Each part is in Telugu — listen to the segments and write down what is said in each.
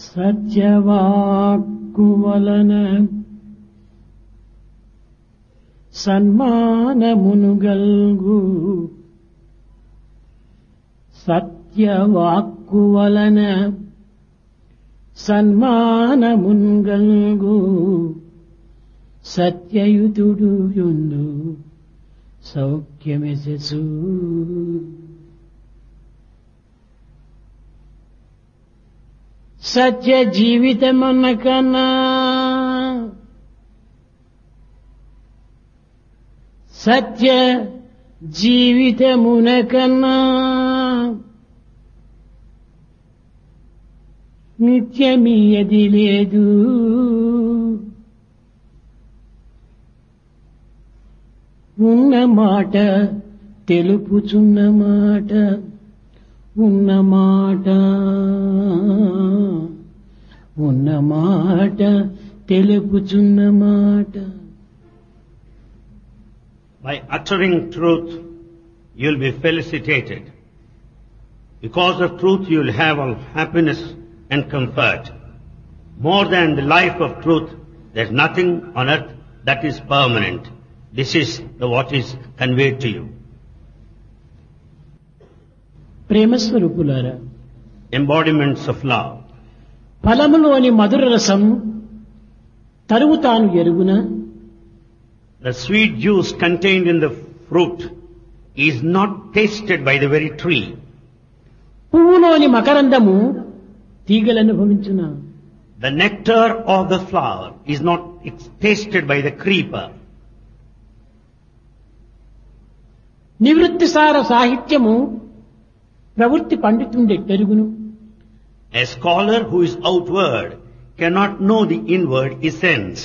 సత్యవాక్కు వలన సన్మానమునుగల్గు సత్యవాక్కు వలన సన్మానమున్గల్గు సత్యయుతుడు యుందు సౌఖ్యమెసెసు సత్య జీవితమున్న కన్నా సత్య జీవితమున కన్నా నిత్యమీయది లేదు ఉన్న మాట తెలుపుచున్న మాట ఉన్న మాట ఉన్న మాట తెలుపుచున్న మాట By uttering truth, you'll be felicitated. Because of truth, you'll have all happiness and comfort. More than the life of truth, there's nothing on earth that is permanent. This is the, what is conveyed to you. ప్రేమస్వరూపులారా Embodiments of love. ఫలములోని మధుర రసం తరువు తాను ఎరుగున The sweet juice contained in the fruit is not tasted by the very tree. పువ్వులోని మకరందము తీగలు అనుభవించున The nectar of the flower is not it's tasted by the creeper. నివృత్తిసార సాహిత్యము ప్రవృత్తి పండితుండే పెరుగును A scholar who is outward cannot know the inward essence.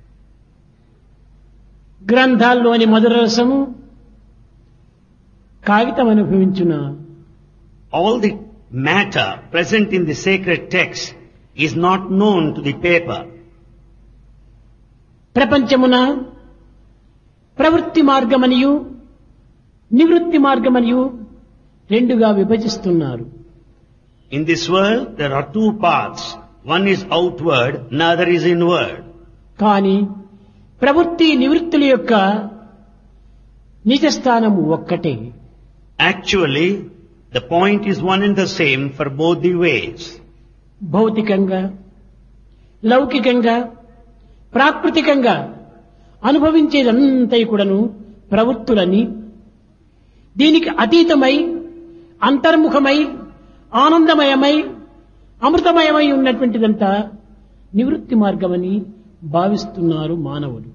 గ్రంథాల్లోని మధుర రసము కాగితం అనుభవించున All the matter present in the sacred text is not known to the paper. ప్రపంచమున ప్రవృత్తి మార్గమనియు నివృత్తి మార్గమనియు రెండుగా విభజిస్తున్నారు In this world, there are two paths. One is outward, another is inward. కానీ ప్రవృత్తి నివృత్తుల యొక్క నిజస్థానము ఒక్కటే Actually, the point is one and the same for both the ways. భౌతికంగా లౌకికంగా ప్రాకృతికంగా అనుభవించేదంతా కూడాను ప్రవృత్తులని దీనికి అతీతమై అంతర్ముఖమై ఆనందమయమై అమృతమయమై ఉన్నటువంటిదంతా నివృత్తి మార్గమని భావిస్తున్నారు మానవులు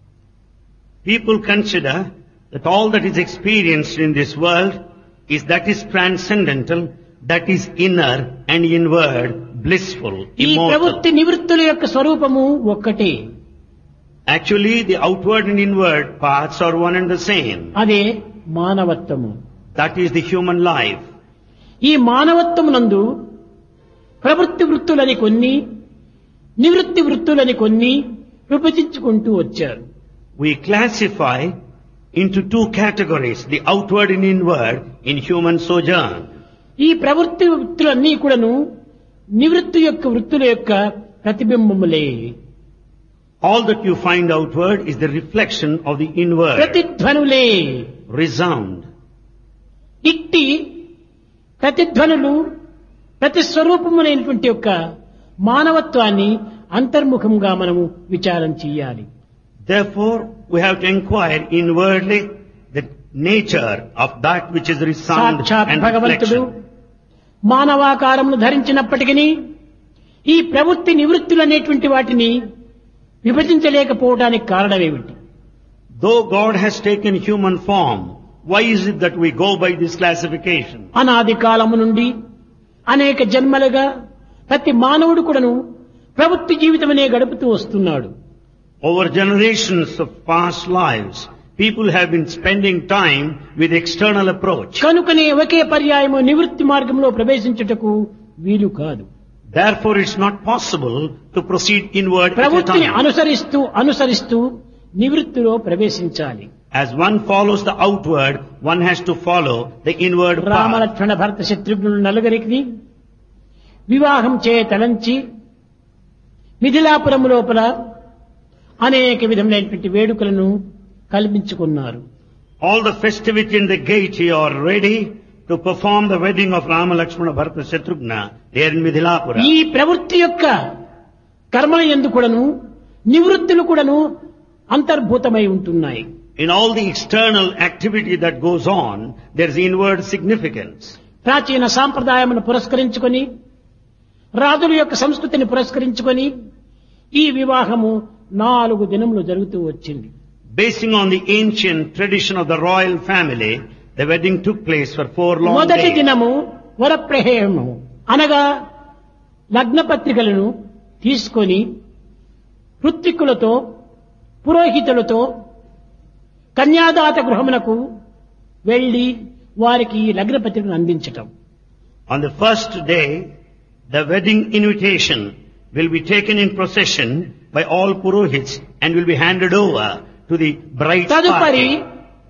People consider that all that is experienced in this world is that is transcendental, that is inner and inward, blissful, ఈ immortal. ప్రవృత్తి నివృత్తుల యొక్క స్వరూపము ఒక్కటే Actually, the outward and inward paths are one and the same. అదే మానవత్వము That is the human life. ఈ మానవత్వమునందు ప్రవృత్తి వృత్తులని కొన్ని నివృత్తి వృత్తులని కొన్ని విభజించుకుంటూ వచ్చారు We classify into two categories, the outward and inward, in human sojourn. ఈ ప్రవృత్తి వృత్తులన్నీ కూడాను నివృత్తి యొక్క వృత్తుల యొక్క ప్రతిబింబములే All that you find outward is the reflection of the inward. ప్రతిధ్వనులే Resound. ఇట్టి ప్రతిధ్వనులు ప్రతి స్వరూపములైనటువంటి యొక్క మానవత్వాన్ని అంతర్ముఖంగా మనము విచారం చెయ్యాలి Therefore, we have to inquire inwardly the nature of that which is resound సాక్షాత్ and భగవంతుడు reflection. మానవాకారమును ధరించినప్పటికీ ఈ ప్రవృత్తి నివృత్తులు అనేటువంటి వాటిని విభజించలేకపోవడానికి కారణమేమిటి Though God has taken human form, why is it that we go by this classification? అనాది కాలము నుండి అనేక జన్మలుగా ప్రతి మానవుడు కూడాను ప్రవృత్తి జీవితమనే గడుపుతూ వస్తున్నాడు Over generations of past lives, people have been spending time with external approach. కనుకనే ఒకే పర్యాయము నివృత్తి మార్గంలో ప్రవేశించుటకు వీలు కాదు Therefore, it's not possible to proceed inward at a ప్రవృత్తిని time. అనుసరిస్తూ అనుసరిస్తూ నివృత్తిలో ప్రవేశించాలి As one follows the outward, one has to follow the inward path. రామలక్ష్మణ భరత శత్రుఘ్నులు నలుగురికి వివాహం చేయ తలంచి మిథిలాపురం లోపల అనేక విధములైనటువంటి వేడుకలను కల్పించుకున్నారు All the festivity and the gaiety are ready to perform the wedding of Rama, Lakshmana, Bharata, Shatrughna there in Midhilapura. ఈ ప్రవృత్తి యొక్క కర్మల ఎందు కూడాను నివృత్తులు కూడాను అంతర్భూతమై ఉంటున్నాయి In all the external activity that goes on, there is inward significance. ప్రాచీన సాంప్రదాయమును పురస్కరించుకొని రాజుల యొక్క సంస్కృతిని పురస్కరించుకొని ఈ వివాహము నాలుగు దినములు జరుగుతూ వచ్చింది Basing on the ancient tradition of the royal family, the wedding took place for four long మొదటి days. దినము వరప్రహేయము అనగా లగ్న పత్రికలను తీసుకొని ఋత్విక్కులతో పురోహితులతో కన్యాదాత గృహమునకు వెళ్లి వారికి ఈ లగ్న పత్రికను అందించటం On the first day, the wedding invitation will be taken in procession by all purohits and will be handed over to the bride's తదుపరి party.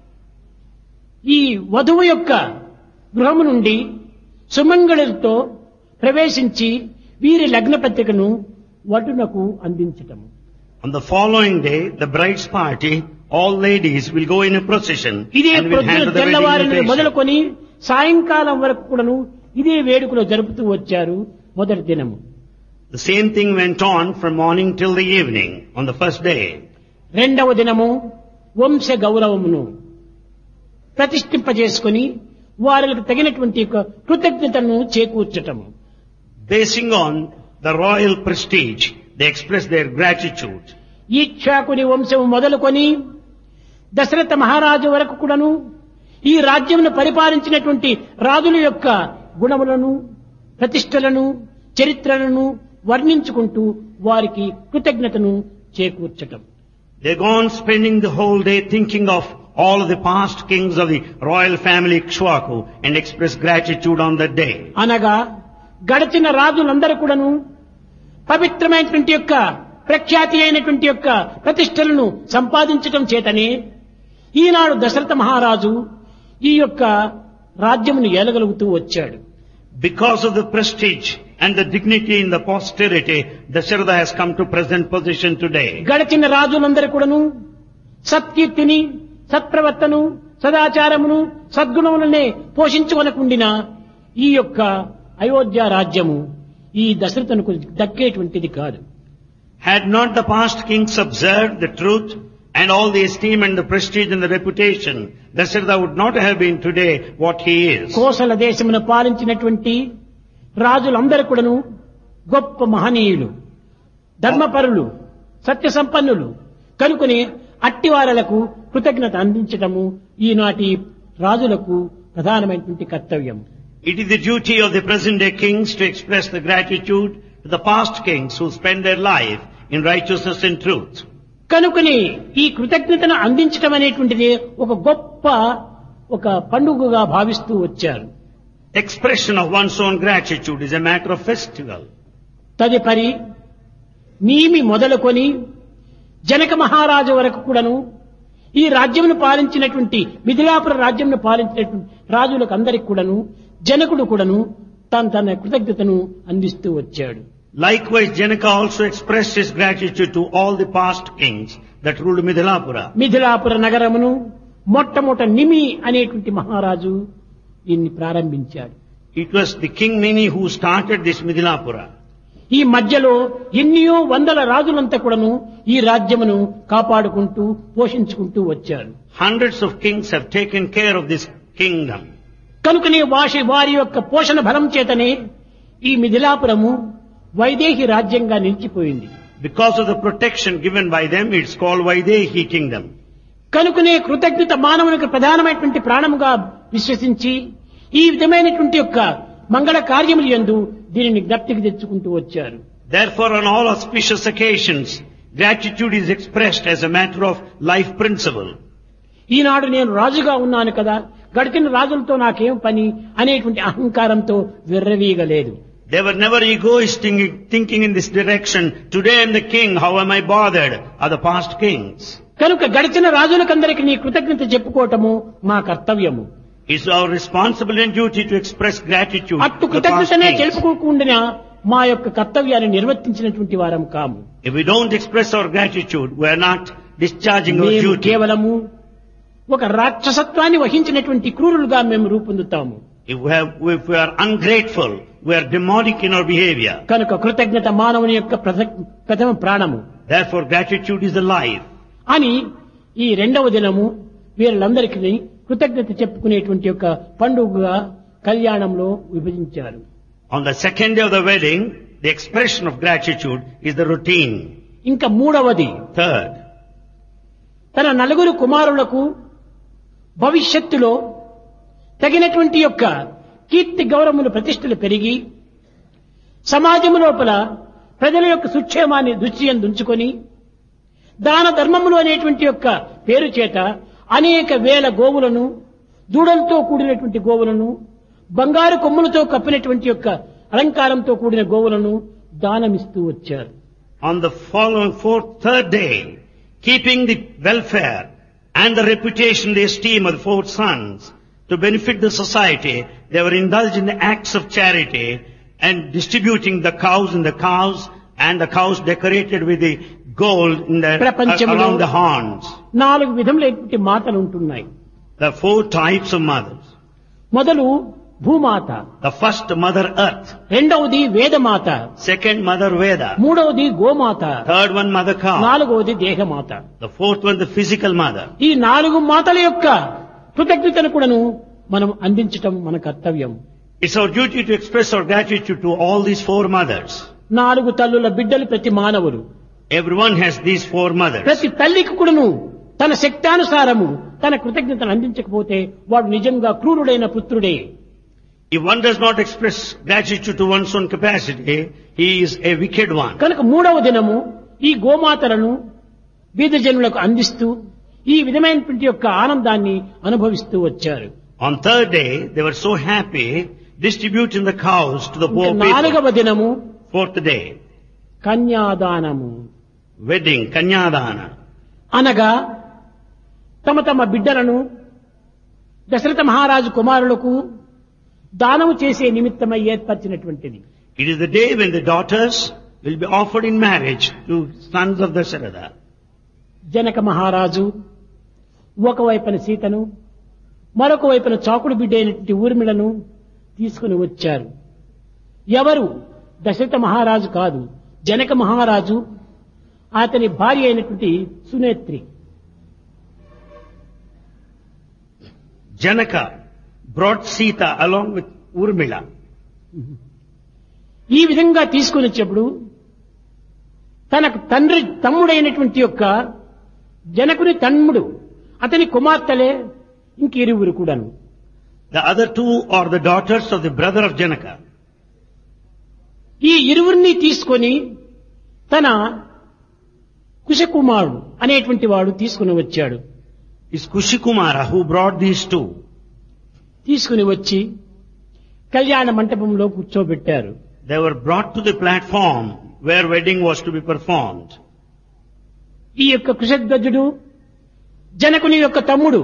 ఈ వధువు యొక్క గృహము నుండి సుమంగళులతో ప్రవేశించి వీరి లగ్న పత్రికను వటునకు అందించటము On the following day, the bride's party, all ladies will go in a procession ఇదే and will ప్రొద్దున hand the wedding తెల్లవారిని invitation. మొదలుకొని సాయంకాలం వరకు కూడాను ఇదే వేడుకలో జరుపుతూ వచ్చారు మొదటి దినము The same thing went on from morning till the evening on the first day. రెండవ దినము వంశ గౌరవమును ప్రతిష్ఠింపజేసుకొని వారికి తగినటువంటి యొక్క కృతజ్ఞతను చేకూర్చటము Basing on the royal prestige, they express their gratitude. ఈక్షాకుని వంశము మొదలుకొని దశరథ మహారాజు వరకు కూడాను ఈ రాజ్యమును పరిపాలించినటువంటి రాజుల యొక్క గుణములను ప్రతిష్టలను చరిత్రలను వర్ణించుకుంటూ వారికి కృతజ్ఞతను చేకూర్చటం They go on spending the whole day thinking of all of the past kings of the royal family Ikshwaku and express gratitude on that day. అనగా గడిచిన రాజులందరూ కూడాను పవిత్రమైనటువంటి యొక్క ప్రఖ్యాతి అయినటువంటి యొక్క ప్రతిష్టలను సంపాదించటం చేతనే ఈనాడు దశరథ మహారాజు ఈ యొక్క రాజ్యమును ఏలగలుగుతూ వచ్చాడు Because of the prestige and the dignity in the posterity, Dasharatha has come to present position today. గడిచిన రాజులందరూ కూడాను సత్కీర్తిని సత్ప్రవర్తను సదాచారమును సద్గుణములనే పోషించుకొనకుండిన ఈ యొక్క అయోధ్య రాజ్యము ఈ దశరథనుకు దక్కేటువంటిది కాదు Had not the past kings observed the truth and all the esteem and the prestige and the reputation, Dasharatha would not have been today what he is. Kosala దేశమును పాలించినటువంటి రాజులందరూ కూడాను గొప్ప మహనీయులు ధర్మపరులు సత్య సంపన్నులు కనుకొని అట్టివారలకు కృతజ్ఞత అందించటము ఈనాటి రాజులకు ప్రధానమైనటువంటి కర్తవ్యం It is the duty of the present day kings to express the gratitude to the past kings who spend their life in righteousness and truth. కనుకొని ఈ కృతజ్ఞతను అందించటం అనేటువంటిది ఒక గొప్ప ఒక పండుగగా భావిస్తూ వచ్చారు Expression of one's own gratitude is a matter of festival. తదుపరి నీమి మొదలుకొని జనక మహారాజు వరకు కూడాను ఈ రాజ్యమును పాలించినటువంటి మిథిలాపుర రాజ్యమును పాలించినటువంటి రాజులకు అందరికి కూడాను జనకుడు కూడాను తన తన కృతజ్ఞతను అందిస్తూ వచ్చాడు Likewise, Janaka also expressed his gratitude to all the past kings that ruled Midhilapura. Mithilapura నగరమును మొట్టమొదట నిమి అనేటువంటి మహారాజు దీన్ని ప్రారంభించాడు It was the king Mini who started this Midhilapura. ఈ మధ్యలో ఎన్నో వందల రాజులంతా కూడాను ఈ రాజ్యమును కాపాడుకుంటూ పోషించుకుంటూ వచ్చారు Hundreds of kings have taken care of this kingdom. కనుకనే వాసి వారి యొక్క పోషణ బలం చేతనే ఈ మిథిలాపురము వైదేహి రాజ్యంగా నిలిచిపోయింది Because of the protection given by them, it's called Vaidehi kingdom. కనుకనే కృతజ్ఞత మానవునికి ప్రధానమైనటువంటి ప్రాణముగా విశ్వసించి ఈ విధమైనటువంటి యొక్క మంగళ కార్యములు యందు దీనిని జ్ఞప్తికి తెచ్చుకుంటూ వచ్చారు Therefore, on all auspicious occasions, gratitude is expressed as a matter of life principle. ఈనాడు నేను రాజుగా ఉన్నాను కదా గడిచిన రాజులతో నాకేం పని అనేటువంటి అహంకారంతో విర్రవీగలేదు They were never egoistic thinking in this direction. Today I'm the king, how am I bothered? Are the past kings. కనుక గడిచిన రాజులకందరికి నీ కృతజ్ఞత చెప్పుకోవటము మా కర్తవ్యము It's our responsibility and duty to express gratitude అట్టు to the past కృతజ్ఞతనే kings. తెలుపుకోకుండా మా యొక్క కర్తవ్యాన్ని నిర్వర్తించినటువంటి వారం కాము If we don't express our gratitude, we are not discharging our మేము duty. కేవలము ఒక రాక్షసత్వాన్ని వహించినటువంటి క్రూరులుగా మేము రూపొందుతాము If we, have, if we are ungrateful, we are demonic in our behavior. కనుక కృతజ్ఞత మానవుని యొక్క ప్రథ- ప్రథమ ప్రాణము Therefore, gratitude is the life. అని ఈ రెండవ దినము వీళ్ళందరికీ కృతజ్ఞత చెప్పుకునేటువంటి యొక్క పండుగగా కళ్యాణంలో విభజించారు On the second day of the wedding, the expression of gratitude is the routine. ఇంకా మూడవది Third, తన నలుగురు కుమారులకు భవిష్యత్తులో తగినటువంటి యొక్క కీర్తి గౌరవములు ప్రతిష్టలు పెరిగి సమాజము లోపల ప్రజల యొక్క సుక్షేమాన్ని దృశ్యం దుంచుకొని దాన ధర్మములు అనేటువంటి యొక్క పేరు చేత అనేక వేల గోవులను దూడలతో కూడినటువంటి గోవులను బంగారు కొమ్ములతో కప్పినటువంటి యొక్క అలంకారంతో కూడిన గోవులను దానమిస్తూ వచ్చారు on the following fourth, third day, keeping the welfare and the reputation, the esteem of the four sons to benefit the society, they were indulged in the acts of charity and distributing the cows and the cows and the cows decorated with the gold in the, ప్రపంచంలో- around the horns. నాలుగు విధములైనటువంటి మాతలు ఉంటున్నాయి The four types of mothers. మొదలు భూమాత The first mother earth, రెండవది వేదమాత second mother Veda, మూడవది గోమాత third one mother cow, నాలుగవది దేహమాత the fourth one the physical mother. ఈ నాలుగు మాతల యొక్క కృతజ్ఞతను కూడాను మనం అందించటం మన కర్తవ్యం It's our duty to express our gratitude to all these four mothers. నాలుగు తల్లుల బిడ్డలు ప్రతి మానవులు Everyone has these four mothers. ప్రతి తల్లికి కూడాను తన శక్తానుసారము తన కృతజ్ఞతను అందించకపోతే వాడు నిజంగా క్రూరుడైన పుత్రుడే If one does not express gratitude to one's own capacity, he is a wicked one. కనుక మూడవ దినము ఈ గోమాతలను బీద జనులకు అందిస్తూ ఈ విధమైనటువంటి యొక్క ఆనందాన్ని అనుభవిస్తూ వచ్చారు On third day, they were so happy distributing the cows to the poor ఇంకా people. నాలుగవ దినము Fourth day, కన్యాదానము wedding, Kanyadana. అనగా తమ తమ బిడ్డలను దశరథ మహారాజు కుమారులకు దానము చేసే నిమిత్తమై ఏర్పరిచినటువంటిది It is the day when the daughters will be offered in marriage to sons of Dasharatha. Janaka మహారాజు ఒకవైపున సీతను మరొక వైపున చాకుడు బిడ్డ అయినటువంటి ఊర్మిళను తీసుకుని వచ్చారు ఎవరు దశరథ మహారాజు కాదు జనక మహారాజు అతని భార్య అయినటువంటి సునేత్రి Janaka brought Sita along with Urmila. ఈ విధంగా తీసుకుని వచ్చేప్పుడు తనకు తండ్రి తమ్ముడైనటువంటి యొక్క జనకుని తమ్ముడు అతని కుమార్తెలే ఇంకిరువురు కూడాను The other two are the daughters of the brother of Janaka. ఈ ఇరువురిని తీసుకొని తన కుశకుమారుడు అనేటువంటి వాడు తీసుకుని వచ్చాడు It's Kushikumara who brought these two. తీసుకుని వచ్చి కళ్యాణ మంటపంలో కూర్చోబెట్టారు They were brought to the platform where wedding was to be performed. ఈ యొక్క కుశధ్వజుడు జనకుని యొక్క తమ్ముడు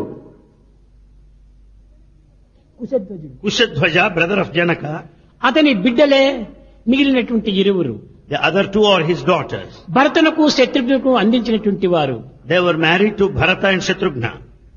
కుశధ్వజుడు Kushadhvaja, brother of Janaka, అతని బిడ్డలే మిగిలినటువంటి ఇరువురు the other two are his daughters. భరతునకు శత్రుఘ్నకు అందించినటువంటి వారు They were married to Bharata and Shatrughna.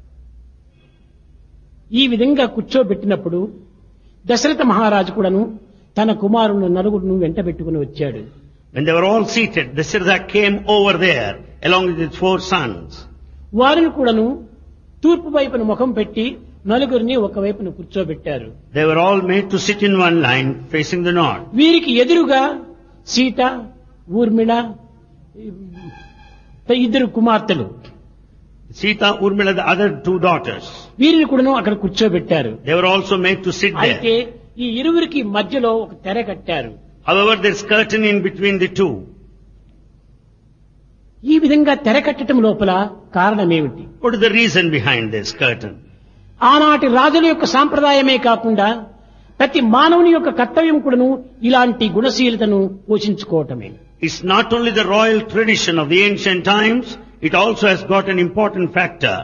ఈ విధంగా కూర్చోబెట్టినప్పుడు దశరథ మహారాజు కూడాను తన కుమారులను నలుగురును వెంటబెట్టుకుని వచ్చాడు When they were all seated, Dasharatha came over there along with his four sons. వారిని కూడాను తూర్పు వైపున ముఖం పెట్టి నలుగురిని ఒకవైపున కూర్చోబెట్టారు They were all made to sit in one line facing the north. వీరికి ఎదురుగా సీత ఊర్మిళ ఈ ఇద్దరు కుమార్తెలు Sita, Urmila, the other two daughters. వీరిని కూడాను అక్కడ కూర్చోబెట్టారు They were also made to sit అయితే there. ఈ ఇరువురికి మధ్యలో ఒక తెర కట్టారు However, there's curtain in between the two. ఈ విధంగా తెర కట్టడం లోపల కారణమేమిటి What is the reason behind this curtain? ఆనాటి రాజుల యొక్క సాంప్రదాయమే కాకుండా ప్రతి మానవుని యొక్క కర్తవ్యం కూడాను ఇలాంటి గుణశీలతను పోషించుకోవటమే It's not only the royal tradition of the ancient times, it also has got an important factor.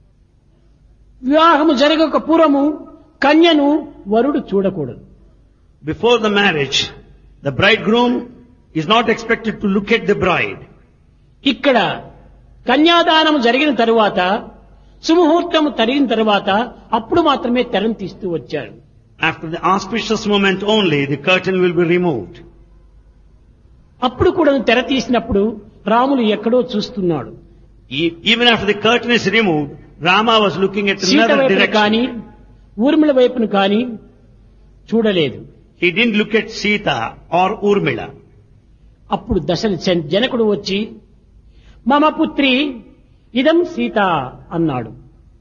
వివాహము జరగక పూర్వము కన్యను వరుడు చూడకూడదు Before the marriage, the bridegroom is not expected to look at the bride. ఇక్కడ కన్యాదానం జరిగిన తరువాత సుముహూర్తం తరిగిన తరువాత అప్పుడు మాత్రమే తెరం తీస్తూ వచ్చారు After the auspicious moment only, the curtain will be removed. అప్పుడు కూడా తెర తీసినప్పుడు రాములు ఎక్కడో చూస్తున్నాడు E- Even after the curtain is removed, Rama was looking at Sita another వైపును కానీ direction. ఊర్మిళ వైపును కానీ చూడలేదు He didn't look at Sita or Urmila. అప్పుడు దశ జనకుడు వచ్చి మమ పుత్రి ఇదం సీత అన్నాడు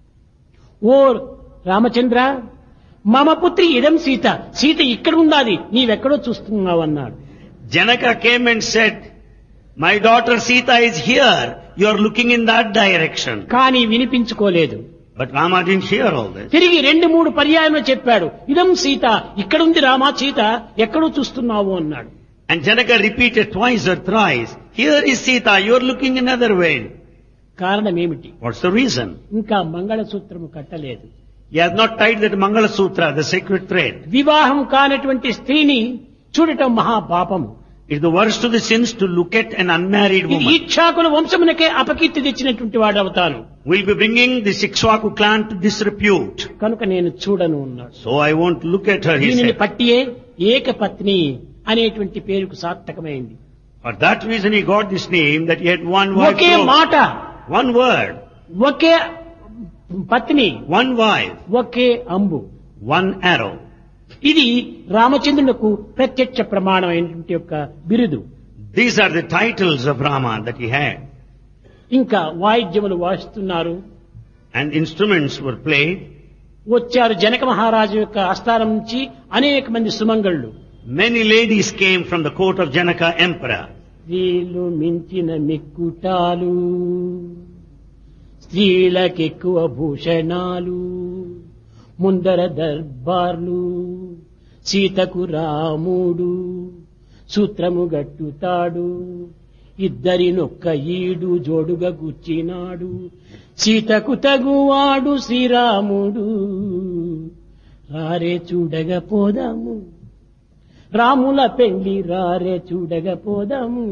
ఓ రామచంద్ర మమ పుత్రి ఇదం సీత సీత ఇక్కడ ఉండాలి నీవెక్కడో చూస్తున్నావు అన్నాడు Janaka came and said, My daughter Sita is here. You are looking in that direction. కానీ వినిపించుకోలేదు But Rama didn't hear all this. తిరిగి రెండు మూడు పర్యాయములు చెప్పాడు ఇదం సీత ఇక్కడుంది రామా సీత ఎక్కడో చూస్తున్నావు అన్నాడు And Janaka repeated twice or thrice, Here is Sita, you are looking another way. కారణం ఏమిటి What's the reason? ఇంకా మంగళసూత్రము కట్టలేదు He has not tied that Mangala Sutra, the sacred thread. వివాహం కానటువంటి స్త్రీని చూడటం మహాపాపము It's the worst of the sins to look at an unmarried ఇది woman. ఈక్షాకుల వంశమునకే అపకీర్తి తెచ్చినటువంటి వాడు అవుతాను We'll be bringing the Sikshwaku clan to disrepute. కనుక నేను చూడను అన్నాడు So I won't look at her, he దీనిని said. పట్టియే ఏకపత్ని అనేటువంటి పేరుకు సార్థకమైంది For that reason he got this name that he had one wife. Okay alone. మాట One word, ఒకే పత్ని one wife, ఒకే అంబు one arrow. ఇది రామచంద్రులకు ప్రత్యక్ష ప్రమాణమైనటువంటి యొక్క బిరుదు These are the titles of Rama that he had. ఇంకా వాయిద్యములు వాయిస్తున్నారు And instruments were played. వచ్చారు జనక మహారాజు యొక్క ఆస్థానం నుంచి అనేక మంది సుమంగళ్ళు Many ladies came from the court of Janaka emperor. స్త్రీలు మించిన మిక్కుటాలు స్త్రీలకెక్కువ భూషణాలు ముందర దర్బార్లు సీతకు రాముడు సూత్రము గట్టుతాడు ఇద్దరినొక్క ఈడు జోడుగా కూర్చినాడు సీతకు తగువాడు శ్రీరాముడు రారే చూడగా పోదాము రాముల పెళ్లి రారే చూడగా పోదాము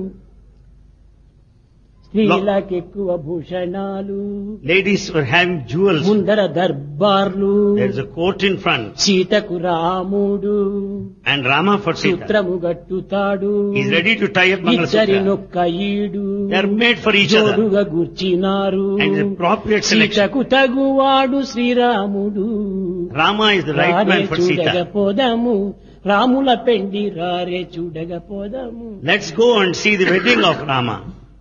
స్త్రీలకెక్కువ భూషణాలు Ladies were having jewels. ముందర దర్బార్లు There's a court in front. సీతకు రాముడు And Rama for Sita. సూత్రము గట్టుతాడు He's ready to tie up Mangala Sutra. ఇద్దరినొక్క ఈడు They are made for each other. జోడుగా కూర్చినారు And the appropriate selection. సీతకు తగువాడు శ్రీరాముడు Rama is the right రారే man for చూడగా Sita. పోదాము రాముల పెండి రారే చూడగా పోదాము Let's go and see the wedding of Rama.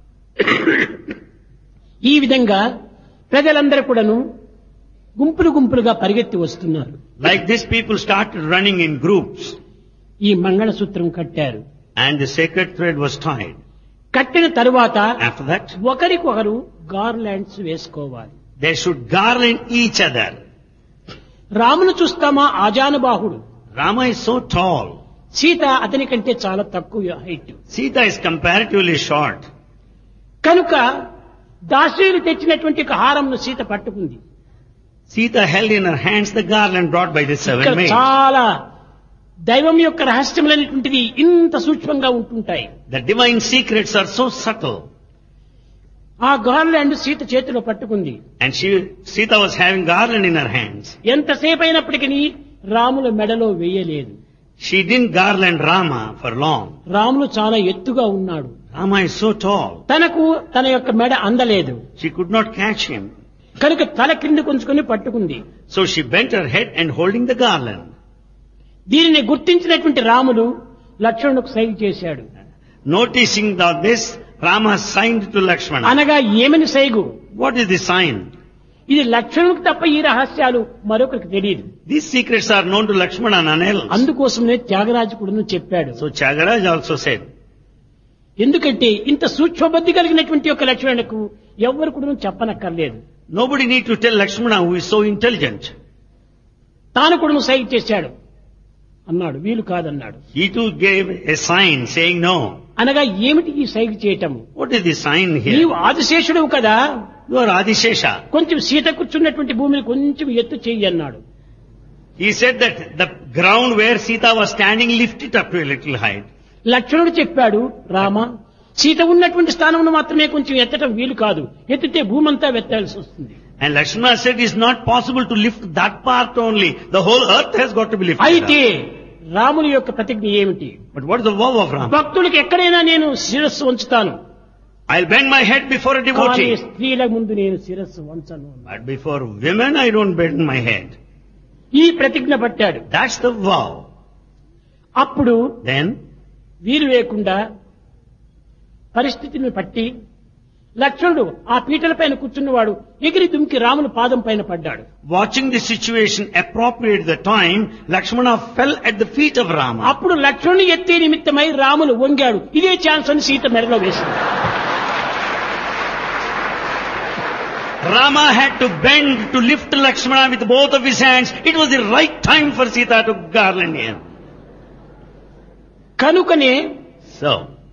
ఈ విధంగా ప్రజలందరూ కూడాను గుంపులు గుంపులుగా పరిగెత్తి వస్తున్నారు Like this, people started running in groups. ఈ మంగళసూత్రం కట్టారు And the sacred thread was tied. కట్టిన తరువాత After that, ఒకరికొకరు గార్లాండ్స్ వేసుకోవాలి they should garland each other. రామును చూస్తామా ఆజానుబాహుడు Rama is so tall. Sita అతని కంటే చాలా తక్కువ height Sita is comparatively short. కనుక దాసీలు తెచ్చినటువంటి ఒక హారంను సీత పట్టుకుంది Sita held in her hands the garland brought by the ఇక్కడ seven maids. చాలా దైవం యొక్క రహస్యములైనటువంటిది ఇంత సూక్ష్మంగా ఉంటుంటాయి The divine secrets are so subtle. ఆ గార్లాండ్ సీత చేతిలో పట్టుకుంది And she, Sita was having garland in her hands. ఎంతసేపు అయినప్పటికీ రాముల మెడలో వేయలేదు She didn't garland Rama for long. Ramulu చాలా ఎత్తుగా ఉన్నాడు Rama is so tall. తనకు తన యొక్క మెడ అందలేదు She could not catch him. కనుక తల క్రింద కొంచుకొని పట్టుకుంది So she bent her head and holding the garland. దీనిని గుర్తించినటువంటి రాములు లక్ష్మణుకు సైగ చేశాడు Noticing that this, Rama signed to Lakshmana. అనగా ఏమని సైగు What is the sign? ఇది లక్ష్మణుకు తప్ప ఈ రహస్యాలు మరొకరికి తెలియదు These secrets are known to Lakshmana, none else. అందుకోసమే త్యాగరాజు కూడా చెప్పాడు So Chagaraj also said, ఎందుకంటే ఇంత సూక్ష్మబద్ధి కలిగినటువంటి యొక్క లక్ష్మణులకు ఎవ్వరు కూడా చెప్పనక్కర్లేదు nobody need to tell Lakshmana who is so intelligent. తాను కూడా సైగ చేశాడు అన్నాడు వీలు కాదన్నాడు He too gave a sign saying no. అనగా ఏమిటి ఈ సైగ చేయటము What is the sign here? నీవు ఆదిశేషుడు కదా You are Adishesha. కొంచెం సీత కూర్చున్నటువంటి భూమిని కొంచెం ఎత్తు చెయ్యి అన్నాడు He said that the ground where Sita was standing, lift it up to a little height. లక్ష్మణుడు చెప్పాడు రామ సీత ఉన్నటువంటి స్థానంలో మాత్రమే కొంచెం ఎత్తటం వీలు కాదు ఎత్తితే భూమంతా వెత్తాల్సి వస్తుంది And Lakshmana said it's not possible to lift that part only. The whole earth has got to be lifted అయితే up. రాముని యొక్క ప్రతిజ్ఞ ఏమిటి But what is the vow of Rama? భక్తుడికి ఎక్కడైనా నేను శిరస్సు ఉంచుతాను I'll bend my head before a కానీ devotee. స్త్రీల ముందు నేను శిరస్సు వంచను But before women, I don't bend my head. ఈ ప్రతిజ్ఞ పట్టాడు That's the vow. అప్పుడు Then, వీలు లేకుండా పరిస్థితిని పట్టి లక్ష్మణుడు ఆ పీటల పైన కూర్చున్నవాడు ఎగిరి దుమికి రాముని పాదం పైన పడ్డాడు watching the situation appropriate at the time, Lakshmana fell at the feet of Rama. అప్పుడు లక్ష్మణుని ఎత్తే నిమిత్తమై రాములు వంగాడు ఇదే ఛాన్స్ అని సీత మెడలో వేసింది Rama had to bend to lift Lakshmana with both of his hands. It was the right time for Sita to garland him. కనుకనే So,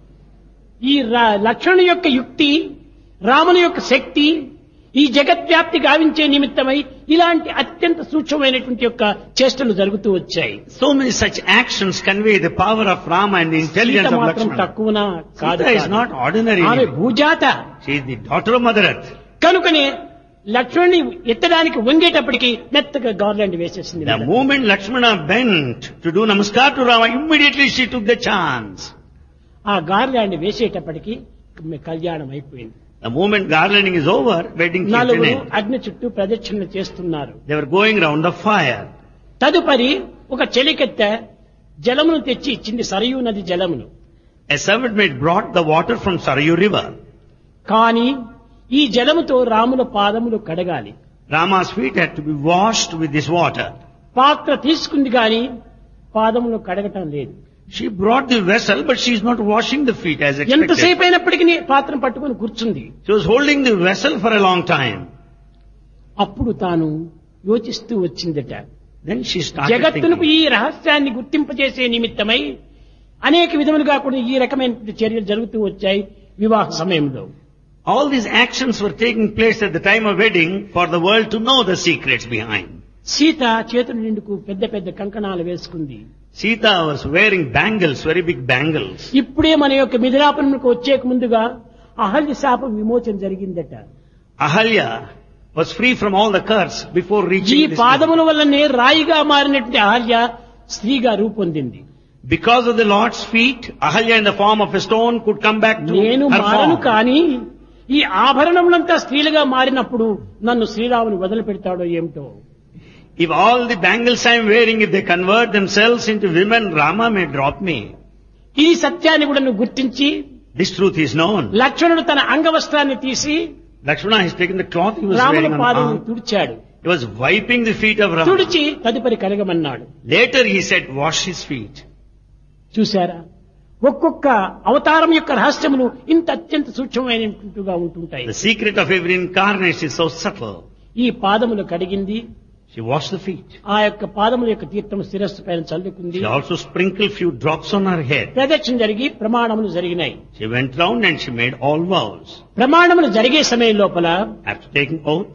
ఈ రా- లక్ష్మణుని యొక్క యుక్తి రాముని యొక్క శక్తి ఈ జగద్వ్యాప్తి గావించే నిమిత్తమై ఇలాంటి అత్యంత సూక్ష్మమైనటువంటి యొక్క చేష్టలు జరుగుతూ వచ్చాయి so many such actions convey the power of Rama and the Sita intelligence of మాత్రం Lakshmana. తక్కువనా కాదు Sita is కాదు. not ordinary. ఆమె భూజాత She is the daughter of Mother Earth. కనుకనే లక్ష్మణుని ఎత్తడానికి వంగేటప్పటికి మెత్తగా గార్లాండ్ వేసేసింది The moment Lakshmana bent to do namaskar to Rama, immediately she took the chance. ఆ గార్లాండ్ వేసేటప్పటికి కళ్యాణం అయిపోయింది The moment garlanding is over, wedding came to an నలుగురు end. అగ్ని చుట్టూ ప్రదక్షిణ చేస్తున్నారు They were going round the fire. తదుపరి ఒక చెలికెత్త జలమును తెచ్చి ఇచ్చింది సరయూ నది జలమును A servant maid brought the water from Sarayu river. కానీ ఈ జలముతో రాముల పాదములు కడగాలి Rama's feet had to be washed with this water. పాత్ర తీసుకుంది గాని పాదములు కడగటం లేదు She brought the vessel, but she is not washing the feet as expected. ఎంతసేపు అయినప్పటికీ పాత్రను పట్టుకొని కూర్చుంది She was holding the vessel for a long time. అప్పుడు తాను యోచిస్తూ వచ్చిందట Then she started జగత్తునకు thinking, ఈ రహస్యాన్ని గుర్తింపజేసే నిమిత్తమై అనేక విధములుగా కూడా ఈ రకమైన చర్యలు జరుగుతూ వచ్చాయి వివాహ సమయంలో all these actions were taking place at the time of wedding for the world to know the secrets behind. Sita చేతుల నిండుకు పెద్ద పెద్ద కంకణాలు వేసుకుంది Sita was wearing bangles, very big bangles. ఇప్పుడే మన యొక్క మిథునాపురంకు వచ్చేక ముందుగా అహల్య శాపం విమోచన జరిగిందట Ahalya was free from all the curse before ఈ reaching this. పాదముల వల్లనే రాయిగా మారినటువంటి అహల్య స్త్రీగా రూపొందింది Because of the Lord's feet, Ahalya in the form of a stone could come back to నేను her మారను form. కానీ ఈ ఆభరణములంతా స్త్రీలుగా మారినప్పుడు నన్ను శ్రీరాముని వదిలిపెడతాడో ఏమిటో If all the bangles I am wearing, if they convert themselves into women, Rama may drop me. ఈ సత్యాన్ని కూడా నువ్వు గుర్తించి This truth is known. లక్ష్మణుడు తన అంగవస్త్రాన్ని తీసి Lakshmana has taken the cloth he was రాముల wearing on పాదం arm. తుడిచాడు He was wiping the feet of Rama. తుడిచి తదుపరి కలగమన్నాడు Later he said, wash his feet. చూశారా ఒక్కొక్క అవతారం యొక్క రహస్యములు ఇంత అత్యంత సూక్ష్మమైనట్టుగా ఉంటుంటాయి The secret of every incarnation is so subtle. ఈ పాదములు కడిగింది She washed the feet. ఆ యొక్క పాదముల యొక్క తీర్థము శిరస్సు పైన చల్లుకుంది She also sprinkled few drops on her head. ప్రదక్షిణ జరిగి ప్రమాణములు జరిగినాయి She went round and she made all vows. ప్రమాణములు జరిగే సమయం లోపల After taking oath,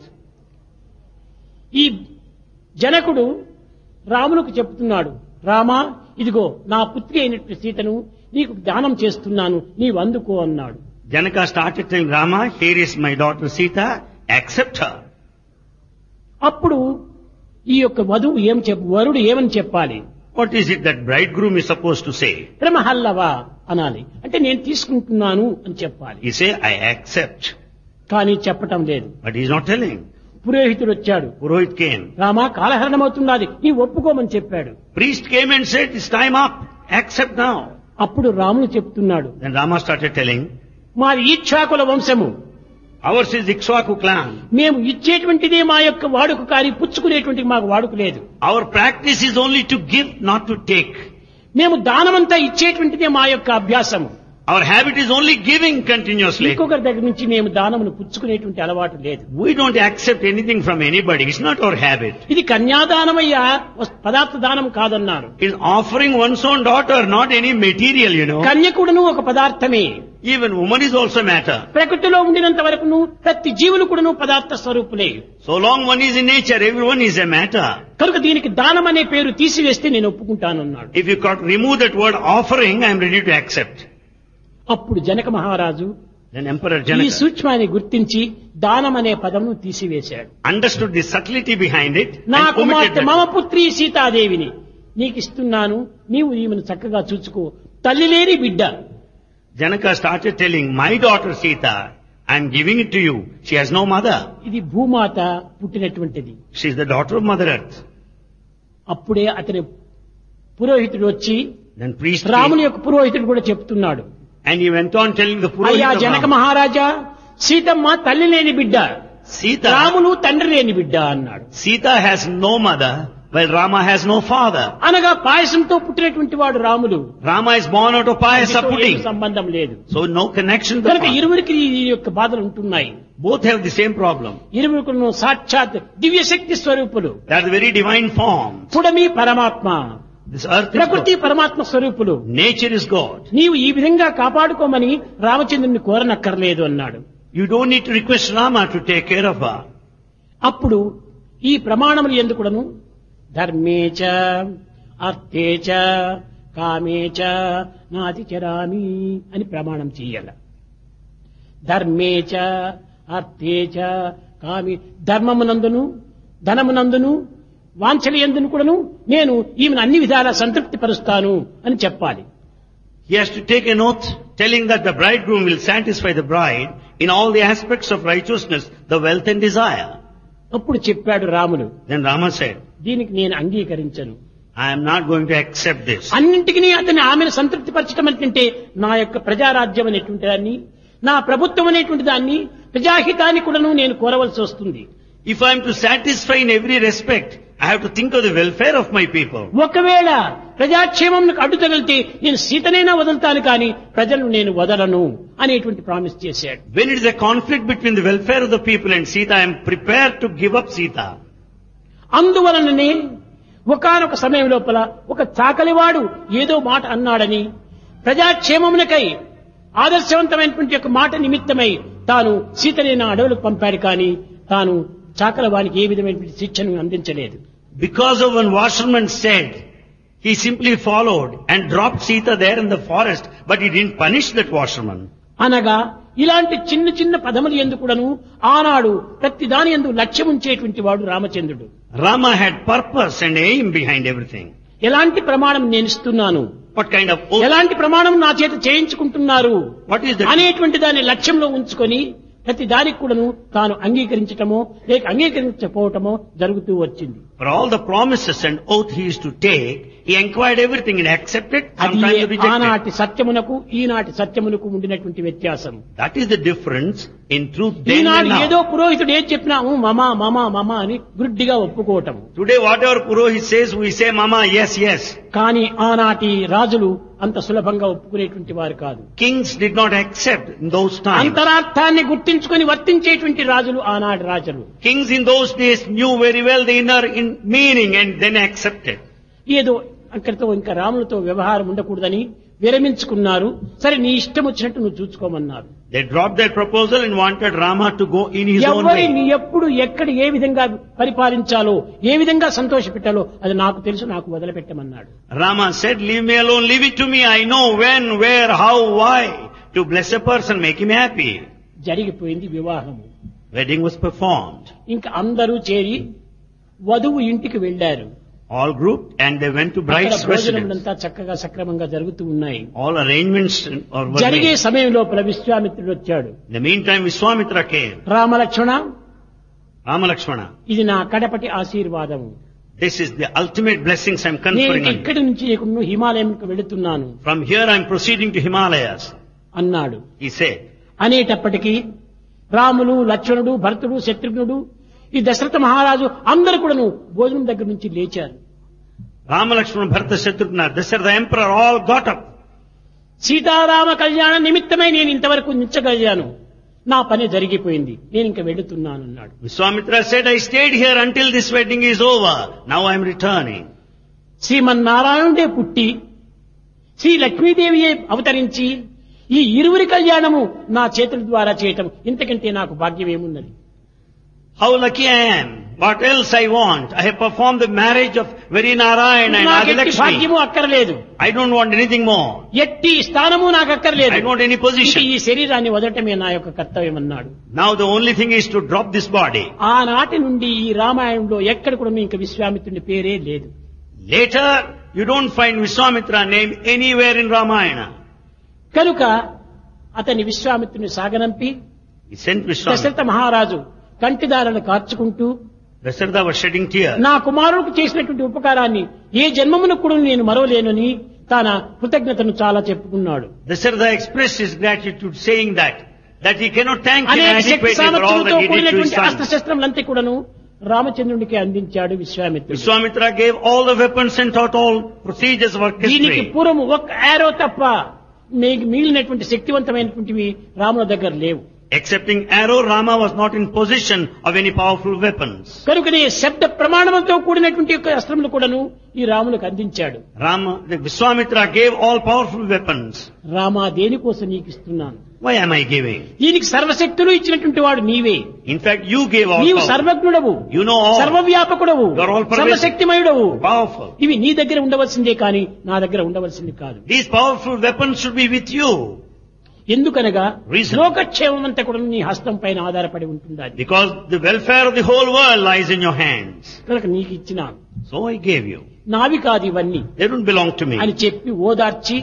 ఈ జనకుడు రామునికి చెప్తున్నాడు రామా ఇదిగో నా పుత్రి అయినటువంటి సీతను నీకు దానం చేస్తున్నాను నీవు అందుకో అన్నాడు Janaka started telling Rama, here is my daughter Sita, accept her. అప్పుడు ఈ యొక్క వధువు ఏం చెప్ వరుడు ఏమని చెప్పాలి What is it that bridegroom is supposed to say? ప్రమహల్లవా అనాలి అంటే నేను తీసుకుంటున్నాను అని చెప్పాలి He say, I accept. కానీ చెప్పటం లేదు But he's not telling. పురోహితుడు వచ్చాడు Purohit came. రామా కాలహరణం అవుతున్నది నీ ఒప్పుకోమని చెప్పాడు Priest came and said, it's time up. Accept now. అప్పుడు రాముడు చెప్తున్నాడు Then Rama started telling, మాది ఈక్షాకుల వంశము ours is Ikshwaku clan. మేము ఇచ్చేటువంటిదే మా యొక్క వాడుక కానీ పుచ్చుకునేటువంటి మాకు వాడుక లేదు Our practice is only to give, not to take. మేము దానమంతా ఇచ్చేటువంటిదే మా యొక్క అభ్యాసము Our habit is only giving continuously. ఇంకొకరి దగ్గర నుంచి మేము దానమును పుచ్చుకునేటువంటి అలవాటు లేదు We don't accept anything from anybody. It's not our habit. ఇది కన్యాదానమయ్యా వస్- పదార్థ దానం కాదన్నారు It's offering one's own daughter, not any material, you know. కన్యకుడును ఒక పదార్థమే Even woman is also matter. ప్రకృతిలో ఉండినంత వరకును ప్రతి జీవులు కూడాను పదార్థ స్వరూపులే So long one is in nature, everyone is a matter. కనుక దీనికి దానం అనే పేరు తీసివేస్తే నేను ఒప్పుకుంటానన్నాడు If you could remove that word offering, I am ready to accept. అప్పుడు జనక మహారాజు Then Emperor ఈ Janaka సూక్ష్మాన్ని గుర్తించి దానం అనే పదమును తీసివేశాడు understood the subtlety behind it నా and omitted కుమార్తె that. మమ పుత్రి సీతాదేవిని నీకు ఇస్తున్నాను నీవు ఈమెను చక్కగా చూసుకో తల్లి లేని బిడ్డ Janaka started telling, my daughter Sita, I am giving it to you. She has no mother. ఇది భూమాత పుట్టినటువంటిది She is the daughter of Mother Earth. అప్పుడే అతని పురోహితుడు వచ్చి Then priest రాముని came, యొక్క పురోహితుడు కూడా చెప్తున్నాడు and he went on telling the అయ్యా Purohit of జనక Rama, మహారాజా సీతమ్మ తల్లి లేని బిడ్డ Sita, రాములు తండ్రి లేని బిడ్డ అన్నాడు Sita has no mother, while Rama has no father. అనగా పాయసంతో పుట్టినటువంటి వాడు Ramulu Rama is born out of payasa దీంతో ఏమీ pudding. సంబంధం లేదు So no connection. to the కనుక father. ఇరువురికి ఈ యొక్క బాధలు ఉంటున్నాయి Both have the same problem. ఇరువురుకును సాక్షాత్ దివ్య శక్తి స్వరూపులు They are the very divine form. పుడమి పరమాత్మ This earth is ప్రకృతి God. పరమాత్మ స్వరూపులు Nature is God. నీవు ఈ విధంగా కాపాడుకోమని రామచంద్రుని కోరనక్కర్లేదు అన్నాడు You don't need to request Rama to take care of her. అప్పుడు ఈ ప్రమాణములు ఎందుకుడను ధర్మేచ అర్థేచ కామేచ నాతి చరామి అని ప్రమాణం చెయ్యాల ధర్మేచ అర్థేచ కామి ధర్మమునందును ధనమునందును వాంఛలి ఎందును కూడాను నేను ఈమెను అన్ని విధాలా సంతృప్తి పరుస్తాను అని చెప్పాలి He has to take an oath telling that the bridegroom will satisfy the bride in all the aspects of righteousness, the wealth and desire. అప్పుడు చెప్పాడు రాముడు Then Rama said, దీనికి నేను అంగీకరించను I am not going to accept this. అన్నింటికి అతని ఆమెను సంతృప్తి పరచడం అంటే నా యొక్క ప్రజారాజ్యం అనేటువంటి దాన్ని నా ప్రభుత్వం అనేటువంటి దాన్ని ప్రజాహితాన్ని కూడాను నేను కోరవలసి వస్తుంది If I am to satisfy in every respect, I have to think of the welfare of my people. ఒకవేళ ప్రజాక్షేమం అడ్డు తగిలితే నేను సీతనైనా వదులుతాను కానీ ప్రజలను నేను వదలను అనేటువంటి ప్రామిస్ చేశాడు When it is a conflict between the welfare of the people and Sita, I am prepared to give up Sita. అందువలననే ఒకానొక సమయం లోపల ఒక చాకలివాడు ఏదో మాట అన్నాడని ప్రజాక్షేమమునకై ఆదర్శవంతమైనటువంటి యొక్క మాట నిమిత్తమై తాను సీతని నా అడవులకు పంపాడు కానీ తాను చాకలవానికి ఏ విధమైనటువంటి శిక్షను అందించలేదు Because of one washerman said, he simply followed and dropped Sita there in the forest, but he didn't punish that washerman. అనగా ఇలాంటి చిన్న చిన్న పదములు ఎందుకుడను ఆనాడు ప్రతి దాని ఎందు లక్ష్యం ఉంచేటువంటి వాడు రామచంద్రుడు Rama had purpose and aim behind everything. ఎలాంటి ప్రమాణం నేను ఇస్తున్నాను What kind of oath? ఎలాంటి ప్రమాణం నా చేత చేయించుకుంటున్నారు What is the అనేటువంటి దాన్ని లక్ష్యంలో ఉంచుకొని ప్రతి దానికి కూడాను తాను అంగీకరించటమో లేక అంగీకరించకపోవటమో జరుగుతూ వచ్చింది For all the promises and oath he used to take, he inquired everything and accepted, అది sometimes rejected. ఆనాటి సత్యమునకు ఈనాటి సత్యమునకు ఉండినటువంటి వ్యత్యాసం That is the difference in truth then and ఈనాడు ఏదో now. పురోహితుడు ఏం చెప్పినా "ఊ, మమా మమా మమా అని గుడ్డిగా ఒప్పుకోవటం Today whatever Purohit says, we say, Mama, yes, yes. కానీ ఆనాటి రాజులు అంత సులభంగా ఒప్పుకునేటువంటి వారు కాదు Kings did not accept in those times. అంతరార్థాన్ని గుర్తించుకొని వర్తించేటువంటి రాజులు ఆనాటి రాజులు Kings in those days knew very well the inner in meaning and then accepted. ఏదో అక్కడితో ఇంకా రాములతో వ్యవహారం ఉండకూడదని విరమించుకున్నారు సరే నీ ఇష్టం వచ్చినట్టు నువ్వు చూసుకోమన్నారు They dropped their proposal and wanted Rama to go in his own ఎవరిని way. ఎప్పుడు ఎక్కడ ఏ విధంగా పరిపాలించాలో ఏ విధంగా సంతోష పెట్టాలో అది నాకు తెలుసు నాకు వదిలిపెట్టమన్నాడు Rama said, leave me alone, leave it to me. I know when, where, how, why. To bless a person, make him happy. జరిగిపోయింది వివాహము Wedding was performed. ఇంకా అందరూ చేరి వధువు ఇంటికి వెళ్లారు All grouped and they went to అక్కడ bride's residence. భోజనములంతా చక్కగా సక్రమంగా జరుగుతూ ఉన్నాయి All arrangements or were జరిగే made. సమయం లోపల విశ్వామిత్రుడు వచ్చాడు In the meantime, Vishwamitra came. రామలక్ష్మణ Rama Lakshmana. ఇది నా కడపటి ఆశీర్వాదము This is the ultimate blessings I'm నేను conferring on you. ఇక్కడి నుంచి నీకు హిమాలయంకు వెళుతున్నాను From here I'm proceeding to Himalayas. అన్నాడు He said. అనేటప్పటికీ రాములు లక్ష్మణుడు భరతుడు శత్రుఘ్నుడు ఈ దశరథ మహారాజు అందరు కూడాను భోజనం దగ్గర నుంచి లేచారు Rama Lakshmana Bharata Shatrughna, Dasharatha Emperor all got up. Sitarama కళ్యాణ నిమిత్తమై నేను ఇంతవరకు నిచ్చగలిగాను నా పని జరిగిపోయింది నేను ఇంక వెళుతున్నాను అన్నాడు Vishwamitra said, I stayed here until this wedding is over. Now I am returning. శ్రీమన్నారాయణుడే పుట్టి శ్రీ లక్ష్మీదేవియే అవతరించి ఈ ఇరువురి కళ్యాణము నా చేతుల ద్వారా చేయటం ఇంతకంటే నాకు భాగ్యం ఏమున్నది How lucky I am. What else I want? I have performed the marriage of very Narayana and నాకు ఎట్టి Adilakshmi. భాగ్యము అక్కర్లేదు I don't want anything more. ఎట్టి స్థానము నాకు I అక్కర్లేదు don't want any ఇంక position. ఈ శరీరాన్ని వదలటమే నా యొక్క కర్తవ్యం అన్నాడు Now the only thing is to drop this body. ఆనాటి నుండి ఈ రామాయణంలో ఎక్కడ కూడా ఇంక విశ్వామిత్రుని పేరే లేదు Later, you don't find Vishwamitra name anywhere in Ramayana. కనుక అతని విశ్వామిత్రుని సాగనంపి He sent Vishwamitra. దశరథ మహారాజు కంటిదారులను కార్చుకుంటూ Dasharatha was shedding tears. నా కుమారుడికి చేసినటువంటి ఉపకారాన్ని ఏ జన్మమును కూడా నేను మరవలేనని తన కృతజ్ఞతను చాలా చెప్పుకున్నాడు Dasharatha expressed his gratitude saying that, that he cannot thank him అనేక శక్తి adequately for all సామర్థ్యంతో that he did to his కూడినటువంటి son. అస్త్రశస్త్రములంతా కూడాను రామచంద్రుడికి అందించాడు విశ్వామిత్రుడు Vishwamitra gave all the weapons and taught all procedures of దీనికి orchestry. పూర్వం ఒక్క యారో తప్ప మీకు మిగిలినటువంటి శక్తివంతమైనటువంటివి రాముల దగ్గర లేవు Excepting arrow, Rama was not in possession of any powerful weapons. కనుకనే శబ్ద ప్రమాణంతో కూడినటువంటి యొక్క అస్త్రములు కూడాను ఈ రాములకు అందించాడు Rama, the Vishwamitra gave all powerful weapons. Rama దేనికోసం నీకు ఇస్తున్నాను Why am I giving? దీనికి సర్వశక్తులు ఇచ్చినటువంటి వాడు నీవే In fact, you gave all నీవు power. సర్వజ్ఞుడవు You know all. సర్వవ్యాపకుడవు You are all pervasive. సర్వశక్తిమయుడవు Powerful. ఇవి నీ దగ్గర ఉండవలసిందే కానీ నా దగ్గర ఉండవలసింది కాదు These powerful weapons should be with you. ఎందుకనగా Reason. లోకక్షేమం అంతా కూడా నీ హస్తం పైన ఆధారపడి ఉంటుంది అది Because the welfare of the whole world lies in your hands. కనుక నీకు ఇచ్చినాను So I gave you. నావి కాదు ఇవన్నీ They don't belong to me. అని చెప్పి ఓదార్చి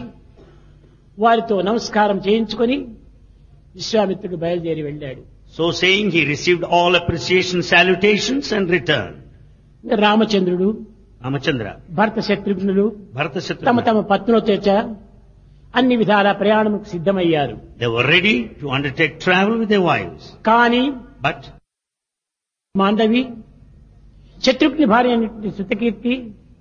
వారితో నమస్కారం చేయించుకొని విశ్వామిత్రుడు బయలుదేరి వెళ్ళాడు So saying, he received all appreciation salutations and returned. ఇంకా రామచంద్రుడు Ramachandra, భర్త శత్రుఘ్నులు Bharata తమ Shatrugna, తమ పత్నులతో చ అన్ని విధాల ప్రయాణముకు సిద్ధమయ్యారు they were ready to undertake travel with their wives. కానీ But మాండవి శత్రుఘ్ని భార్య అయినటువంటి శృతకీర్తి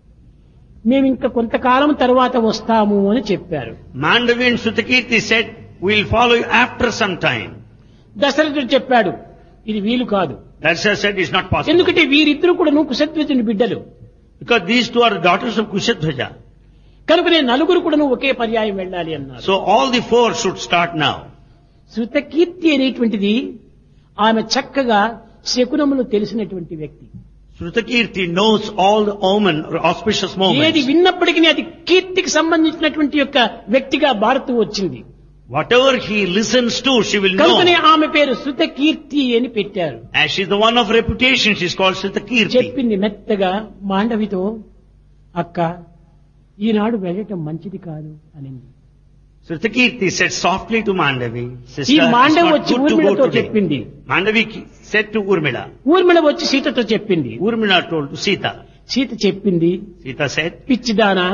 మేము ఇంకా కొంతకాలం తర్వాత వస్తాము అని చెప్పారు Mandavi and Sutakirti said, we'll follow you after some time. దశరథుడు చెప్పాడు ఇది వీలు కాదు Darsha said, it's not possible. ఎందుకంటే వీరిద్దరు కూడా కుశధ్వజుని బిడ్డలు Because these two are the daughters of Kushadhvaja. కనుక నేను నలుగురు కూడా ఒకే పర్యాయం వెళ్ళాలి అన్నారు So all the four should start now. Shrutakirti అనేటువంటిది ఆమె చక్కగా శకునములు తెలిసినటువంటి వ్యక్తి Srutakirti knows all the omen or auspicious ఏది moments. విన్నప్పటికీ అది కీర్తికి సంబంధించినటువంటి యొక్క వ్యక్తిగా మారుతూ వచ్చింది Whatever he listens to, she will కనుకనే know. ఆమె పేరు శృతకీర్తి అని పెట్టారు As she's the one of reputation, she's called Srutakirti. చెప్పింది మెత్తగా మాండవితో అక్క ఈనాడు వెళ్ళటం మంచిది కాదు అనింది Srutakirti said softly to Mandavi, ఈ Sister, it's మాండవి not వచ్చి good to ఊర్మిళతో go today. చెప్పింది Mandavi ki- said to Urmila. Urmila వచ్చి సీతతో చెప్పింది Urmila told to Sita. Sita చెప్పింది Sita said, పిచ్చిదానా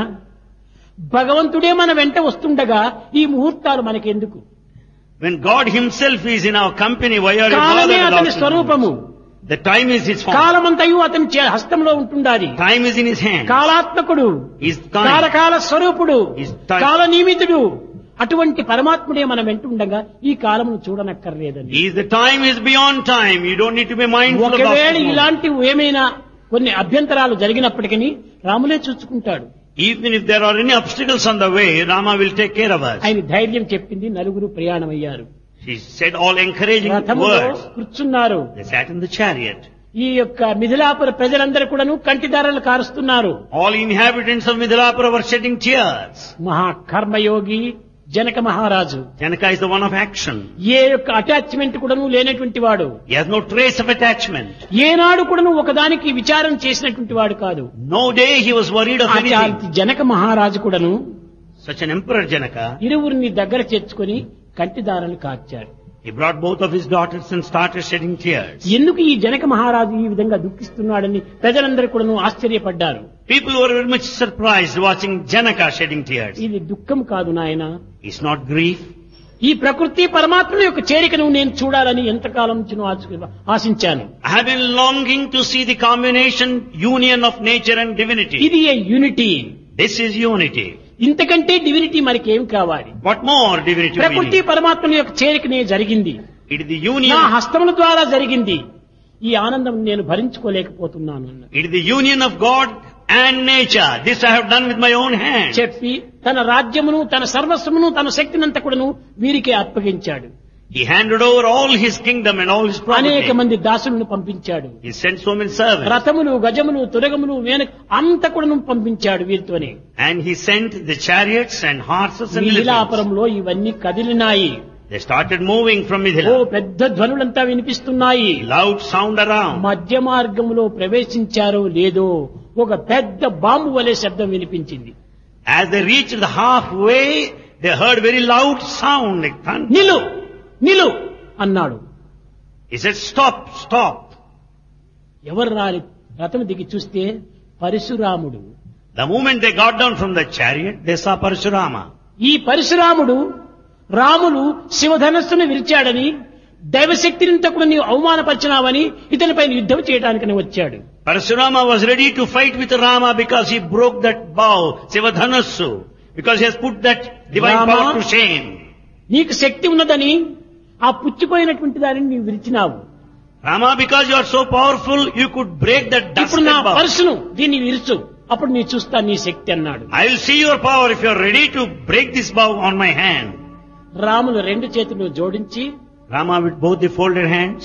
భగవంతుడే మన వెంట వస్తుండగా ఈ ముహూర్తాలు మనకెందుకు when God himself is in our company, why are you కాలమే bothered అతని about స్వరూపము The time is his form. కాలమంతయు అతని చే- హస్తంలో ఉంటుండాలి Time is in his hand. కాలాత్మకుడు He's time. కాలకాల స్వరూపుడు He's time. కాల నియమితుడు అటువంటి పరమాత్ముడే మన వెంట ఉండగా ఈ కాలమును చూడనక్కర్లేదని He is the time is beyond time. You don't need to be mindful about ఒకవేళ the moment. ఇలాంటి ఏమైనా కొన్ని అభ్యంతరాలు జరిగినప్పటికీ రాములే చూసుకుంటాడు Even if there are any obstacles on the way, Rama will take care of us. ఆయన ధైర్యం చెప్పింది నలుగురు ప్రయాణమయ్యారు She said all encouraging రథములో words. కూర్చున్నారు They sat in the chariot. ఈ యొక్క మిథిలాపుర ప్రజలందరూ కూడాను కంటిదారులు కారుస్తున్నారు All inhabitants of Midilapura were shedding tears. మహాకర్మయోగి Janaka మహారాజు Janaka is the one of action. ఏ యొక్క అటాచ్మెంట్ కూడాను లేనటువంటి వాడు He has no trace of attachment. ఏనాడు కూడాను ఒకదానికి విచారం చేసినటువంటి వాడు కాదు No day he was worried of anything. అట్లాంటి జనక మహారాజు కూడాను Such an emperor Janaka, ఇరువురిని దగ్గర చేర్చుకొని కంటిదారులు కార్చాడు he brought both of his daughters and started shedding tears. ఎందుకు ఈ జనక మహారాజు ఈ విధంగా దుఃఖిస్తున్నాడని ప్రజలందరూ కూడాను ఆశ్చర్యపడ్డారు People were very much surprised watching Janaka shedding tears. ఇది దుఃఖం కాదు నాయన It's not grief. ఈ ప్రకృతి పరమాత్మ యొక్క చేరికను నేను చూడాలని ఎంతకాలం నుంచి నువ్వు ఆశ- ఆశించాను I have been longing to see the combination, union of nature and divinity. ఇది a unity This is unity. ఇంతకంటే డివినిటీ మనకేం కావాలి What more divinity we ప్రకృతి need? పరమాత్మల యొక్క చేరికనే జరిగింది It is the నా union. హస్తముల ద్వారా జరిగింది ఈ ఆనందం నేను భరించుకోలేకపోతున్నాను అన్నాడు. It is the union of God and nature. This I have done with my own hand. చెప్పి తన రాజ్యమును తన సర్వస్వమును తన శక్తినంతా కూడాను వీరికే అప్పగించాడు He handed over all his kingdom and all his అనేక property. మంది దాసులను పంపించాడు He sent so many servants. రథములు గజములు తురగములు వేన అంత కూడాను పంపించాడు వీరితోనే And he sent the chariots and horses and elephants. మిథిలాపురంలో ఇవన్నీ కదిలినాయి They started moving from oh Mithila. పెద్ద ధ్వనులంతా వినిపిస్తున్నాయి Loud sound around. మధ్య మార్గంలో ప్రవేశించారో లేదో ఒక పెద్ద బాంబు వలె శబ్దం వినిపించింది As they reached the halfway, they heard very loud sound like thunder. నిలు నిలు అన్నాడు He said, stop, stop. ఎవరు రాలి రథం దిగి చూస్తే పరశురాముడు The moment they got down from the chariot, they saw Parashurama. ఈ పరశురాముడు రాములు శివధనస్సును విరిచాడని దైవశక్తిని కూడా నీవు అవమానపరిచినావని ఇతనిపై యుద్ధం చేయడానికని వచ్చాడు Parashurama was ready to fight with Rama because he broke that bow, Sivadhanassu, because he has put that divine Rama- power to shame. నీకు శక్తి ఉన్నదని ఆ పుచ్చిపోయినటువంటి దానిని నీవు విరిచినావు Rama, because you are so powerful, you could break that ఇప్పుడు నా dusted bow. పర్సును దీన్ని విరుచు అప్పుడు నీ చూస్తా నీ శక్తి అన్నాడు I will see your power if you are ready to break this bow on my hand. Ramulu రెండు చేతులు జోడించి Rama with both the folded hands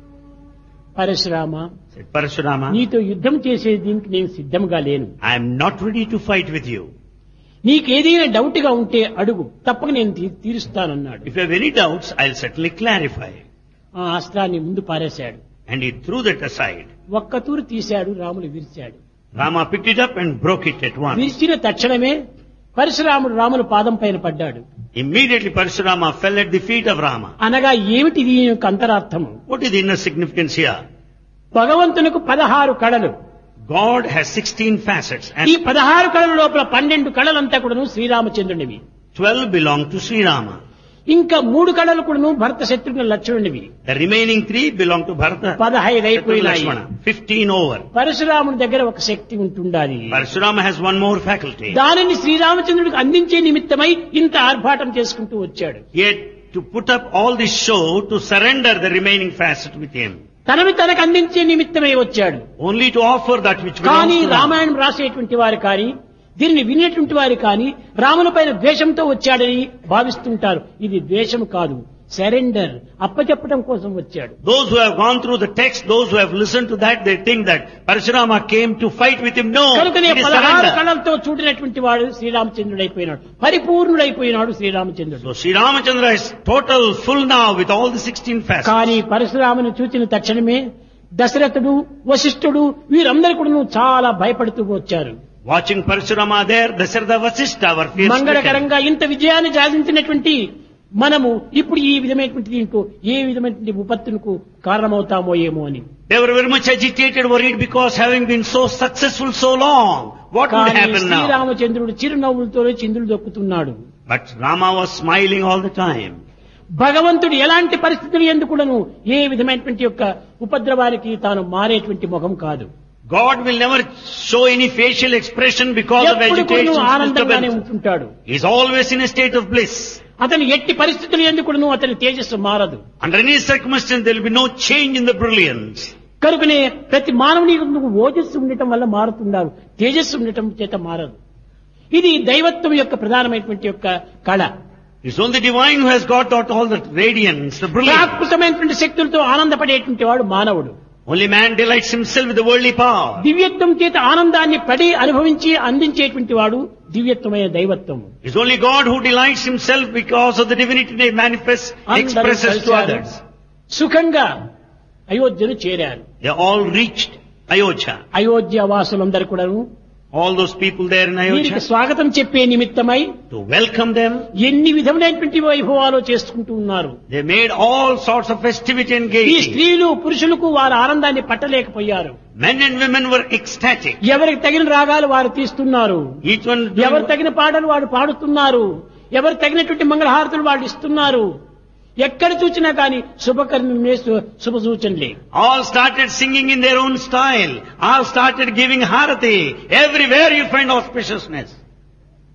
Parashurama said, Parashurama, నీతో యుద్ధం చేసే దీనికి నేను సిద్ధంగా లేను I am not ready to fight with you. నీకేదైనా డౌట్ గా ఉంటే అడుగు తప్పక నేను తీ- తీరుస్తానన్నాడు If you have any doubts, I'll certainly clarify. ఆ అస్త్రాన్ని ముందు పారేశాడు And he threw that aside. ఒక్క తూరు తీశాడు Ramulu విరిచాడు Rama picked it up and broke it at once. విరిచిన తక్షణమే పరశురాముడు రాముల పాదం పైన పడ్డాడు Immediately Parashurama fell at the feet of Rama. అనగా ఏమిటి దీని యొక్క అంతరార్థము What is the inner significance here? భగవంతునికి పదహారు కళలు God has 16 facets ఈ and పదహారు కళల లోపల పన్నెండు కళలంతా కూడాను శ్రీరామచంద్రునివి 12 belong to Sri Rama. ఇంకా మూడు కళలు కూడాను భరత Shatrughna లక్ష్మణునివి The remaining three belong to Bharata, పదహైదు Shatrughna, అయిపోయినాయి Lakshmana. 15 over. పరశురాముని దగ్గర ఒక శక్తి ఉంటుండాలి Parashurama has one more faculty. దానిని శ్రీరామచంద్రుడికి అందించే నిమిత్తమై ఇంత ఆర్భాటం చేసుకుంటూ వచ్చాడు He had to put up all this show to surrender the remaining facet with him. తనని తనకు అందించే నిమిత్తమై వచ్చాడు Only to offer that which కానీ belongs to Rama. రామాయణం రాసేటువంటి వారు కానీ దీనిని వినేటువంటి వారు కానీ రాములపైన ద్వేషంతో వచ్చాడని భావిస్తుంటారు ఇది ద్వేషం కాదు సరెండర్ అప్పచెప్పడం కోసం వచ్చాడు Those who have gone through the text, those who have listened to that, they think that Parashurama came to fight with him. No, కనుకనే it is పదహారు surrender. కళలతో చూడినటువంటి వాడు శ్రీరామచంద్రుడైపోయినాడు పరిపూర్ణుడైపోయినాడు శ్రీరామచంద్రుడు So Sri Ramachandra is total, full now with all the 16 facets. కానీ పరశురామును చూచిన తక్షణమే దశరథుడు వశిష్ఠుడు వీరందరూ కూడా చాలా భయపడుతూ వచ్చారు Watching Parashurama there, Dasharatha Vasishtha were fear stricken. మంగళకరంగా ఇంత విజయాన్ని సాధించినటువంటి మనము ఇప్పుడు ఈ విధమైనటువంటి దీంట్లో ఏ విధమైనటువంటి విపత్తులకు కారణమవుతామో ఏమో అని They were very much agitated, worried because having been so successful so long, what would కానీ happen now? శ్రీరామచంద్రుడు చిరునవ్వులతో చిందులు దొక్కుతున్నాడు But Rama was smiling all the time. భగవంతుడు ఎలాంటి పరిస్థితులు ఎందుకులను ఏ విధమైనటువంటి యొక్క ఉపద్రవానికి తాను మారేటువంటి ముఖం కాదు God will never show any facial expression because of ఎప్పుడు agitation. కూడాను ఆనందంగానే disturbance. ఉంటుంటాడు He is always in a state of bliss. అతని ఎట్టి పరిస్థితులు ఎందుకును అతని తేజస్సు మారదు Under any circumstance, there will be no change in the brilliance. కనుకనే ప్రతి మానవుని యందు ఓజస్సు ఉండటం వల్ల మారుతున్నారు తేజస్సు ఉండటం చేత మారదు ఇది దైవత్వం యొక్క ప్రధానమైనటువంటి యొక్క కళ It's only the divine who has got out all the radiance, the brilliance. ప్రాకృతమైనటువంటి శక్తులతో ఆనందపడేటువంటి వాడు మానవుడు Only man delights himself with the worldly power. దివ్యత్వం చేత ఆనందాన్ని పడి అనుభవించి అందించేటువంటి వాడు దివ్యత్వమైన దైవత్వం It's only God who delights himself because of the divinity he manifests, అందరూ expresses to కలిశారు. others. సుఖంగా అయోధ్యను చేరారు They all reached Ayodhya. Ayodhya వాసులందరూ కూడాను All those people there in వీరికి Ayodhya, స్వాగతం చెప్పే నిమిత్తమై to welcome them, ఎన్ని విధములైనటువంటి వైభవాలు చేసుకుంటూ ఉన్నారు they made all sorts of festivity and ఈ gaiety. స్త్రీలు పురుషులకు వారి ఆనందాన్ని పట్టలేకపోయారు Men and women were ecstatic. ఎవరికి తగిన రాగాలు వారు తీస్తున్నారు Each one ఎవరు తగిన పాటలు వాడు పాడుతున్నారు ఎవరు తగినటువంటి మంగళహారతులు వాళ్ళు ఇస్తున్నారు ఎక్కడ చూసినా కానీ శుభకర్మే శుభ సూచనలే all started singing in their own style. All started giving harati. Everywhere you find auspiciousness.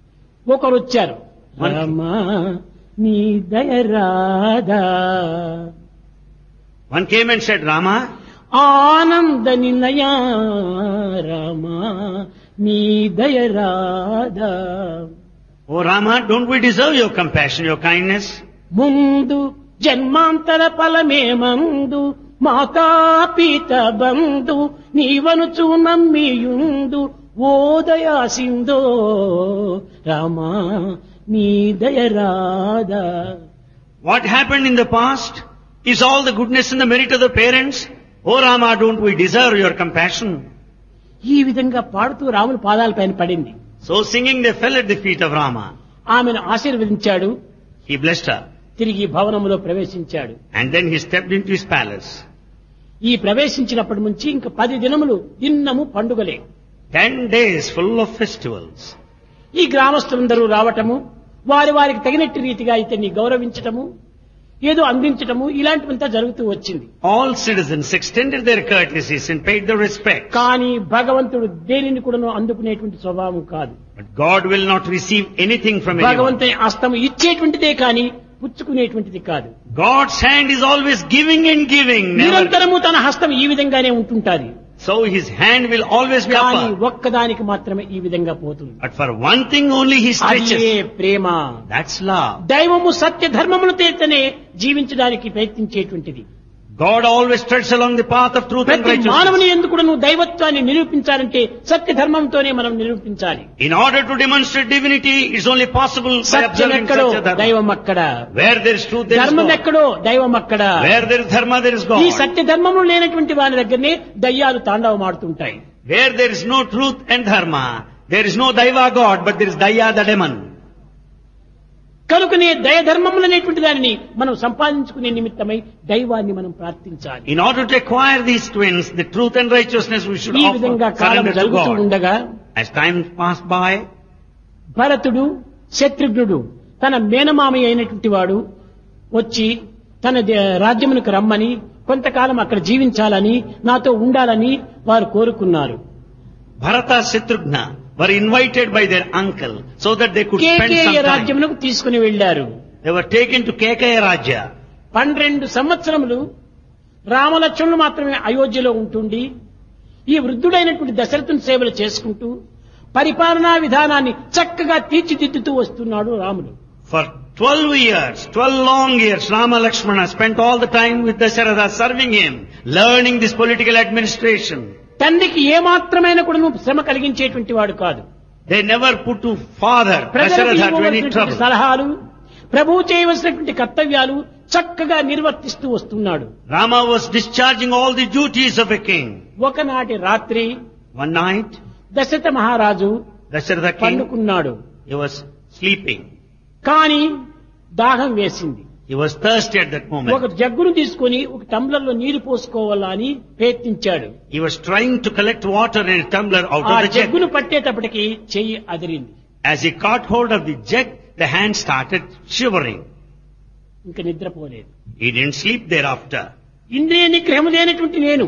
ఒకరు వచ్చారు మనకి. రామా నీ దయరాదా One came and said, Rama, ఆనంద నిలయా రామా నీ దయరాదా oh Rama, don't we deserve your compassion, your kindness? ముందు జన్మాంతర ఫలమే మందు మాతాపిత బంధు నీవనుచు నమ్మియుందు ఓ దయా సిందో రామా నీ దయరాదా What happened in the past is all the goodness and the merit of the parents. Oh Rama, don't we deserve your compassion? ఈ విధంగా పాడుతూ రాముని పాదాలపైన పడింది So singing, they fell at the feet of Rama. ఆమెను ఆశీర్వదించాడు He blessed her. తిరిగి భవనములో ప్రవేశించాడు And then he stepped into his palace. ఈ ప్రవేశించినప్పటి నుంచి ఇంక పది దినములు దిన్నము పండుగలే Ten days full of festivals. ఈ గ్రామస్తులందరూ రావటము వారి వారికి తగినట్టు రీతిగా ఇతన్ని గౌరవించటము ఏదో అందించటము ఇలాంటివంతా జరుగుతూ వచ్చింది All citizens extended their courtesies and paid their respect. కానీ భగవంతుడు దేనిని కూడాను అందుకునేటువంటి స్వభావం కాదు But God will not receive anything from anyone. భగవంతుని హస్తము ఇచ్చేటువంటిదే కానీ పుచ్చుకునేటువంటిది కాదు God's hand is always giving and giving. Never. నిరంతరము తన హస్తం ఈ విధంగానే ఉంటుంటాది So his hand will always be కానీ upper. ఒక్కదానికి మాత్రమే ఈ విధంగా పోతుంది But for one thing only he అదే stretches. Prema That's love. దైవము సత్య ధర్మమును తేతనే జీవించడానికి ప్రయత్నించేటువంటిది God always treads along the path of truth and ప్రతి righteousness. మానవుని ఎందుకు కూడా నువ్వు దైవత్వాన్ని నిరూపించాలంటే సత్య ధర్మంతోనే మనం నిరూపించాలి In order to demonstrate divinity, it's only possible by Satyam observing ఎక్కడో Satya Dharma. దైవం అక్కడ Where there is truth, there is ధర్మం God. ఎక్కడో దైవం అక్కడ Where there is dharma, there is ఈ God. సత్య ధర్మము లేనటువంటి వారి దగ్గరనే దయ్యాలు తాండవమాడుతుంటాయి Where there is no truth and dharma, there is no daiva God, but there is daya the demon. కనుకనే దయ ధర్మములు అనేటువంటి దానిని మనం సంపాదించుకునే నిమిత్తమై దైవాన్ని మనం ప్రార్థించాలి In order to acquire these twins, the truth and righteousness, we should ఈ offer విధంగా కాలం surrender to జరుగుతూ God. ఉండగా As time passed by, భరతుడు శత్రుఘ్నుడు తన మేనమామి అయినటువంటి వాడు వచ్చి తన దే- రాజ్యమునకు రమ్మని కొంతకాలం అక్కడ జీవించాలని నాతో ఉండాలని వారు కోరుకున్నారు Bharata Shatrughna were invited by their uncle so that they could spend కేకేయ some time. రాజ్యమునకు తీసుకుని వెళ్లారు They were taken to Kekaya Rajya. పన్నెండు సంవత్సరములు రామలక్ష్మణులు మాత్రమే అయోధ్యలో ఉంటుండి ఈ వృద్ధుడైనటువంటి దశరథుని సేవలు చేసుకుంటూ పరిపాలనా విధానాన్ని చక్కగా తీర్చిదిద్దుతూ వస్తున్నాడు రాముడు For 12 years, 12 long years, Rama Lakshmana spent all the time with Dasharatha serving him, learning this political administration. తండ్రికి ఏమాత్రమైన కూడా నువ్వు శ్రమ కలిగించేటువంటి వాడు కాదు They never put to father ప్రజలకు Dasharatha to any ఇవ్వవలసినటువంటి trouble. సలహాలు ప్రభువు చేయవలసినటువంటి కర్తవ్యాలు చక్కగా నిర్వర్తిస్తూ వస్తున్నాడు Rama was discharging all the duties of a king. ఒకనాటి రాత్రి One night, దశరథ మహారాజు Dasharatha king, పండుకున్నాడు he was sleeping. కానీ దాహం వేసింది He was thirsty at that ఒక moment. జగ్గును తీసుకొని ఒక టంబ్లర్లో నీరు పోసుకోవాలా అని ప్రయత్నించాడు He was trying to collect water in a tumbler out ఆ of the jug. జగ్గును పట్టేటప్పటికి చెయ్యి అదిరింది As he caught hold of the jug, the hand started shivering. ఇంకా నిద్రపోలేదు He didn't sleep thereafter. ఇంద్రియ నిగ్రహం లేనటువంటి నేను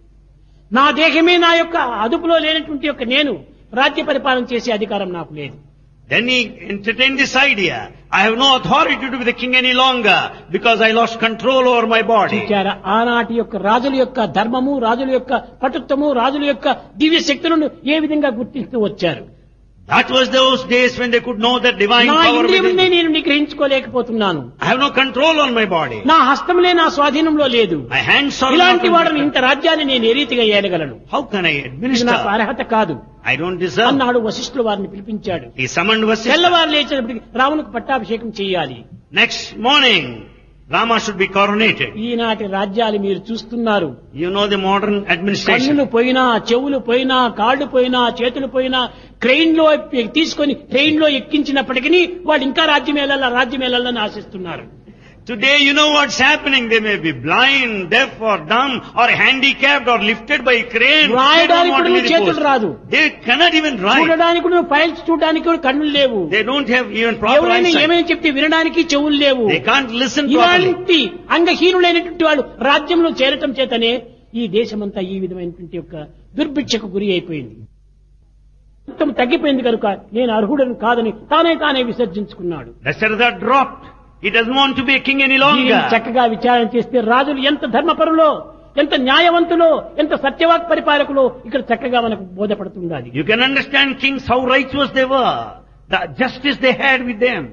నా దేహమే నా యొక్క అదుపులో లేనటువంటి యొక్క నేను రాజ్య పరిపాలన చేసే అధికారం నాకు లేదు Then he entertained this idea. I have no authority to be the king any longer because I lost control over my body. చూచారా ఆనాటి యొక్క రాజుల యొక్క ధర్మము రాజుల యొక్క పటుత్వము రాజుల యొక్క దివ్య శక్తులను ఏ విధంగా గుర్తిస్తూ వచ్చారు That was those days when they could know that divine నా power ఇంద్రియమునే within. నేను నిగ్రహించుకోలేకపోతున్నాను I have no control on my body. నా హస్తములే నా స్వాధీనంలో లేదు My hands are ఇలాంటి not వాడిని in ఇంత రాజ్యాన్ని నేను ఏ రీతిగా ఏలగలను How can I ఇది నాకు administer? అర్హత కాదు I don't deserve. అన్నాడు వశిష్ఠులు వారిని పిలిపించాడు He summoned Vasishtha. తెల్లవారు లేచినప్పటికి రావణుకు పట్టాభిషేకం చేయాలి Next morning, Rama should be coronated. ఈనాటి రాజ్యాలు మీరు చూస్తున్నారు You know the modern administration. కన్నులు పోయినా చెవులు పోయినా కాళ్ళు పోయినా చేతులు పోయినా ట్రైన్ లో ఎక్కి- తీసుకొని ట్రైన్ లో ఎక్కించినప్పటికీ వాళ్ళు ఇంకా రాజ్యం వెళ్ళాలా రాజ్యం వెళ్ళాలని ఆశిస్తున్నారు Today, you know what's happening. They may be blind, deaf or dumb or handicapped or lifted by a crane. They don't రాయడానికి want కూడా to be the చేతులు post. రాదు They cannot even write. చూడడానికి కూడా ఫైల్స్ చూడడానికి కూడా కన్నులు లేవు They don't have even proper ఎవరైనా eyesight. ఏమైనా చెప్తే వినడానికి చెవులు లేవు They can't listen properly. ఇలాంటి అంగహీనులైనటువంటి వాళ్ళు రాజ్యంలో చేరటం చేతనే ఈ దేశమంతా ఈ విధమైనటువంటి యొక్క దుర్భిక్షకు గురి అయిపోయింది మొత్తం తగ్గిపోయింది కనుక నేను అర్హుడను కాదని తానే తానే విసర్జించుకున్నాడు Dasharatha dropped. He doesn't want to be a king any దీనిని longer. చక్కగా విచారణ చేస్తే రాజులు ఎంత ధర్మపరులో ఎంత న్యాయవంతులో ఎంత సత్యవాక్ పరిపాలకులో ఇక్కడ చక్కగా మనకు బోధపడుతుండాలి You can understand kings how righteous they were. The justice they had with them.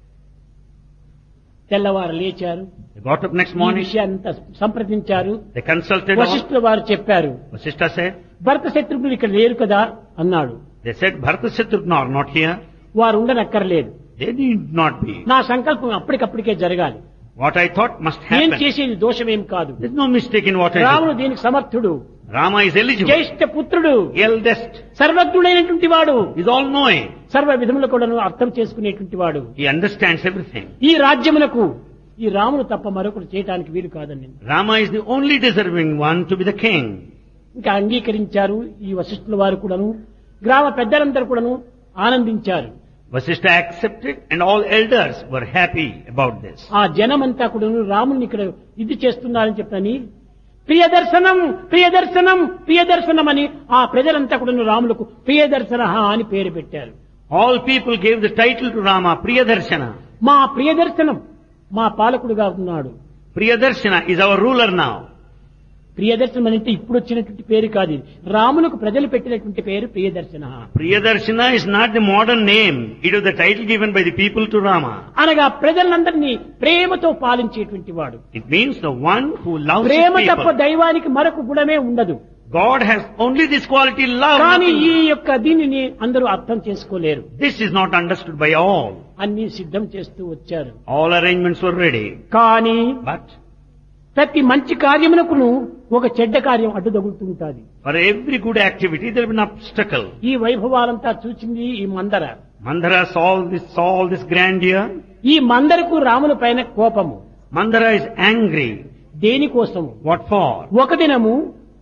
తెల్లవారు లేచారు They got up next ఈ morning. విషయాన్నంతా సంప్రదించారు They consulted all. వశిష్ఠుల వారు చెప్పారు Vasishtha said, భరత శత్రుఘ్నులు ఇక్కడ లేరు కదా అన్నాడు they said Bharata Shatrugna are not here. వారు ఉండనక్కర్లేదు They need not be. నా సంకల్పం అప్పటికప్పటికే జరగాలి What I thought must నేను happen. చేసేది దోషమేం కాదు There's no mistake in what I రాముడు do. దీనికి సమర్థుడు Rama is eligible. జ్యేష్ఠ పుత్రుడు Eldest. సర్వజ్ఞుడైనటువంటి వాడు He's all knowing. సర్వ విధములు కూడాను అర్థం చేసుకునేటువంటి వాడు He understands everything. ఈ రాజ్యమునకు ఈ రాముడు తప్ప మరొకరు చేయటానికి వీలు కాదండి Rama is the only deserving one to be the king. ఇంకా అంగీకరించారు ఈ వశిష్ఠుల వారు కూడాను గ్రామ పెద్దలందరూ కూడాను ఆనందించారు Vasishtha accepted and all elders were happy about this. ఆ జనమంతా కూడాను రాముని ఇక్కడ ఇది చేస్తున్నారని చెప్పని ప్రియదర్శనం ప్రియదర్శనం ప్రియదర్శనం అని ఆ ప్రజలంతా కూడాను రాములకు ప్రియదర్శన అని పేరు పెట్టారు All people gave the title to Rama, Priyadarshana. మా ప్రియదర్శనం మా పాలకుడుగా ఉన్నాడు Priyadarshana is our ruler now. ప్రియదర్శనం అంటే ఇప్పుడు వచ్చినటువంటి పేరు కాదు ఇది. రాములకు ప్రజలు పెట్టినటువంటి పేరు ప్రియదర్శన Priyadarshana is not the modern name. It was the title given by the people to Rama. అనగా ప్రజలందరినీ ప్రేమతో పాలించేటువంటి వాడు It means the one who loves his ప్రేమ తప్ప people. దైవానికి మరొక గుణమే ఉండదు God has only this quality, love. కానీ nothing ఈ యొక్క దీనిని అందరూ అర్థం చేసుకోలేరు This is not understood by all. అన్ని సిద్ధం చేస్తూ వచ్చారు All arrangements were ready. కానీ But ప్రతి మంచి కార్యమునకును ఒక చెడ్డ కార్యం అడ్డు తగులుతుంటాది for every good activity, there will be an obstacle. ఈ వైభవాలంతా చూసింది ఈ మందర Mandara saw this, saw all this grandeur. ఈ మందరకు రాముల పైన కోపము Mandara is angry. దేనికోసము What for? ఒక దినము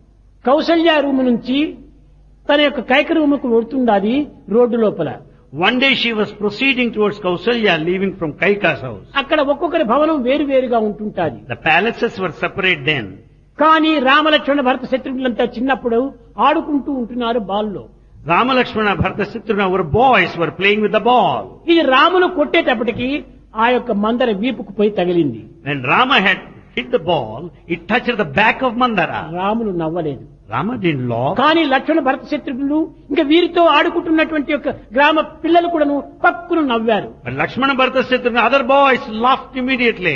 కౌసల్య రూము నుంచి తన యొక్క కైక రూముకు వెడుతుండాది రోడ్డు లోపల One day she was proceeding towards Kausalya, leaving from Kaika's house. అక్కడ ఒక్కొక్కరి భవనం వేరు వేరుగా ఉంటుంటాది The palaces were separate then. కానీ రామలక్ష్మణ భరత శత్రుఘ్నులంతా చిన్నప్పుడు ఆడుకుంటూ ఉంటున్నారు బాల్లో Rama Lakshmana Bharata Shatrugna were boys, were playing with the ball. ఇది రాములు కొట్టేటప్పటికి ఆ యొక్క మందర వీపుకు పోయి తగిలింది When Rama had hit the ball, it touched the back of Mandara. Ramulu నవ్వలేదు Rama didn't laugh. కానీ లక్ష్మణ భరత శత్రుఘ్నులు ఇంకా వీరితో ఆడుకుంటున్నటువంటి యొక్క గ్రామ పిల్లలు కూడాను పక్కును నవ్వారు But Lakshmana Bharata Shatrugna, other boys laughed immediately.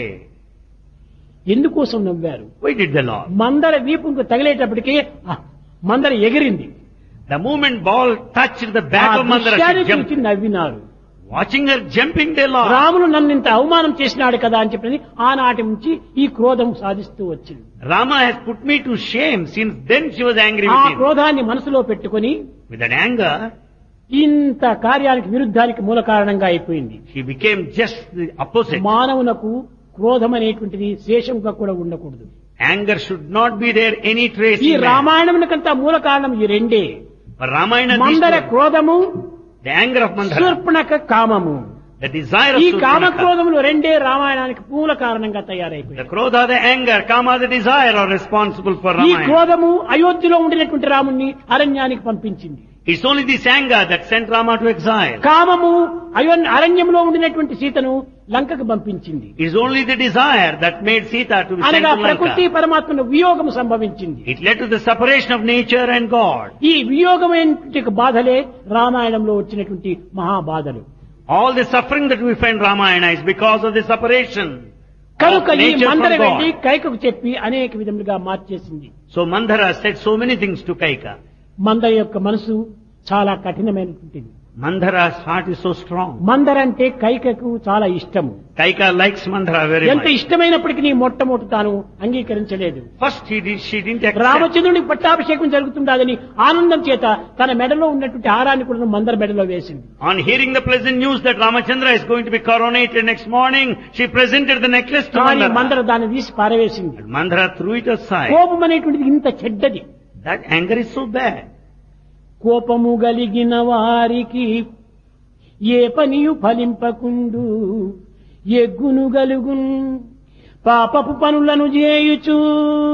ఎందుకోసం నవ్వారు Why did they laugh? మందర వీపుకు తగిలేటప్పటికి ఆ మందర ఎగిరింది The moment ball touched the ఆ back of Mandara, దృశ్యాన్ని she jumped. చూసి నవ్వినారు Watching her jumping, they laughed. Ramulu నన్ను ఇంత అవమానం చేసినాడు కదా అని చెప్పి ఆనాటి నుంచి ఈ క్రోధం సాధిస్తూ వచ్చింది Rama has put me to shame. Since then she was angry ఆ with him. క్రోధాన్ని మనసులో పెట్టుకొని With that anger, ఇంత కార్యానికి విరుద్ధానికి మూల కారణంగా అయిపోయింది she became just the opposite. మానవునకు క్రోధం అనేటువంటిది శేషంగా కూడా ఉండకూడదు Anger should not be there any trace ఈ in man. రామాయణమునకంతా మూల కారణం ఈ రెండే But Ramayana, these Manthara two- క్రోధము the anger of Mandara, Shurpanakha కామము the desire of ఈ Surpanakha, కామక్రోధములు రెండే రామాయణానికి మూల కారణంగా తయారైపోయాయి the krodha, the anger, kama, the desire are responsible for ఈ Ramayana. క్రోధము అయోధ్యలో ఉండినటువంటి రాముణ్ణి అరణ్యానికి పంపించింది It's only this anger that sent Rama to exile. కామము అయో అరణ్యంలో ఉండినటువంటి సీతను లంకకు పంపించింది It's only the desire that made Sita to be sent అనగా to ప్రకృతి Lanka. పరమాత్మను వియోగము సంభవించింది It led to the separation of nature and God. ఈ వియోగమైనటువంటి బాధలే రామాయణంలో వచ్చినటువంటి మహాబాధలు All the suffering that we find Ramayana is because of the separation of కనుక ఈ nature మందర from వెళ్లి God. కైకకు చెప్పి అనేక విధములుగా మార్చేసింది So Mandara said so many things to Kaika. మందర యొక్క మనసు చాలా కఠినమైనటువంటిది Mandara's heart is so strong. మందర అంటే కైకకు చాలా ఇష్టము Kaika likes Mandara very ఎంత much. ఇష్టమైనప్పటికీ నీ మొట్టమొదటి తాను అంగీకరించలేదు First he did, she didn't accept. రామచంద్రునికి పట్టాభిషేకం జరుగుతుండదని ఆనందం చేత తన మెడలో ఉన్నటువంటి హారాన్ని కూడా మందర మెడలో వేసింది On hearing the pleasant news that Ramachandra is going to be coronated next morning, she presented the necklace to కానీ Mandara. మందర దాన్ని తీసి పారవేసింది But Mandara threw it aside. కోపం అనేటువంటిది ఇంత చెడ్డది That anger is so bad. కోపము గలిగిన వారికి ఏ పనియు ఫలింపకుండు ఎగ్గును గలుగున్ పాపపు పనులను చేయుచు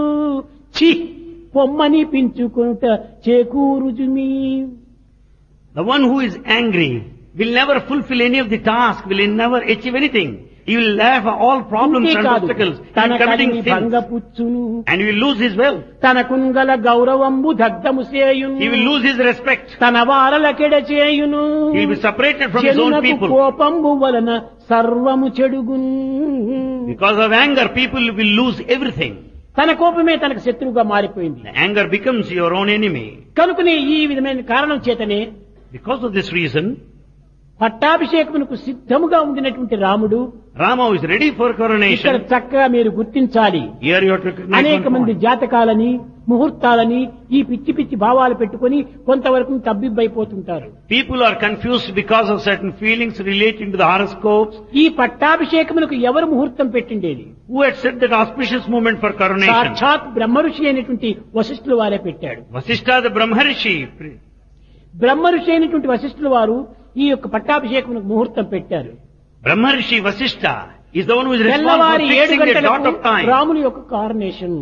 చి పొమ్మని పించుకొనుట చేకూరుజుమి The one who is angry will never fulfill any of the task, will never achieve anything. He will have all problems and అంతేకాదు obstacles తన in committing కలిమి sins. భంగపుచ్చును And he will lose his wealth. తన కుంగల గౌరవంబు దగ్ధము చేయును He will lose his respect. తన వారలకెడ చేయును He will be separated from his own జనులకు people. కోపంబు వలన సర్వము చెడుగున్ Because of anger, people will lose everything. తన కోపమే తనకు శత్రువుగా మారిపోయింది The anger becomes your own enemy. కనుకనే ఈ విధమైన కారణం చేతనే Because of this reason, పట్టాభిషేకమునకు సిద్ధముగా ఉండినటువంటి రాముడు Rama is ready for ఇక్కడ coronation. చక్కగా మీరు గుర్తించాలి Here you have to recognize అనేక one మంది point. జాతకాలని ముహూర్తాలని ఈ పిచ్చి పిచ్చి భావాలు పెట్టుకొని కొంతవరకు తబ్బిబ్బైపోతుంటారు People are confused because of certain feelings relating to the horoscopes. ఈ పట్టాభిషేకమునకు ఎవరు ముహూర్తం పెట్టిండేది Who had set that auspicious moment for coronation? సాక్షాత్ బ్రహ్మఋషి అయినటువంటి వశిష్ఠుల వారే పెట్టాడు Vasishtha the Brahmarishi. బ్రహ్మఋషి అయినటువంటి వశిష్ఠుల వారు ఈ యొక్క పట్టాభిషేకమునకు ముహూర్తం పెట్టారు Brahmarishi Vasishtha is the one who is తెల్లవారి responsible for ఏడు fixing the dot గంటలకు of time. రాముని యొక్క కారణేషన్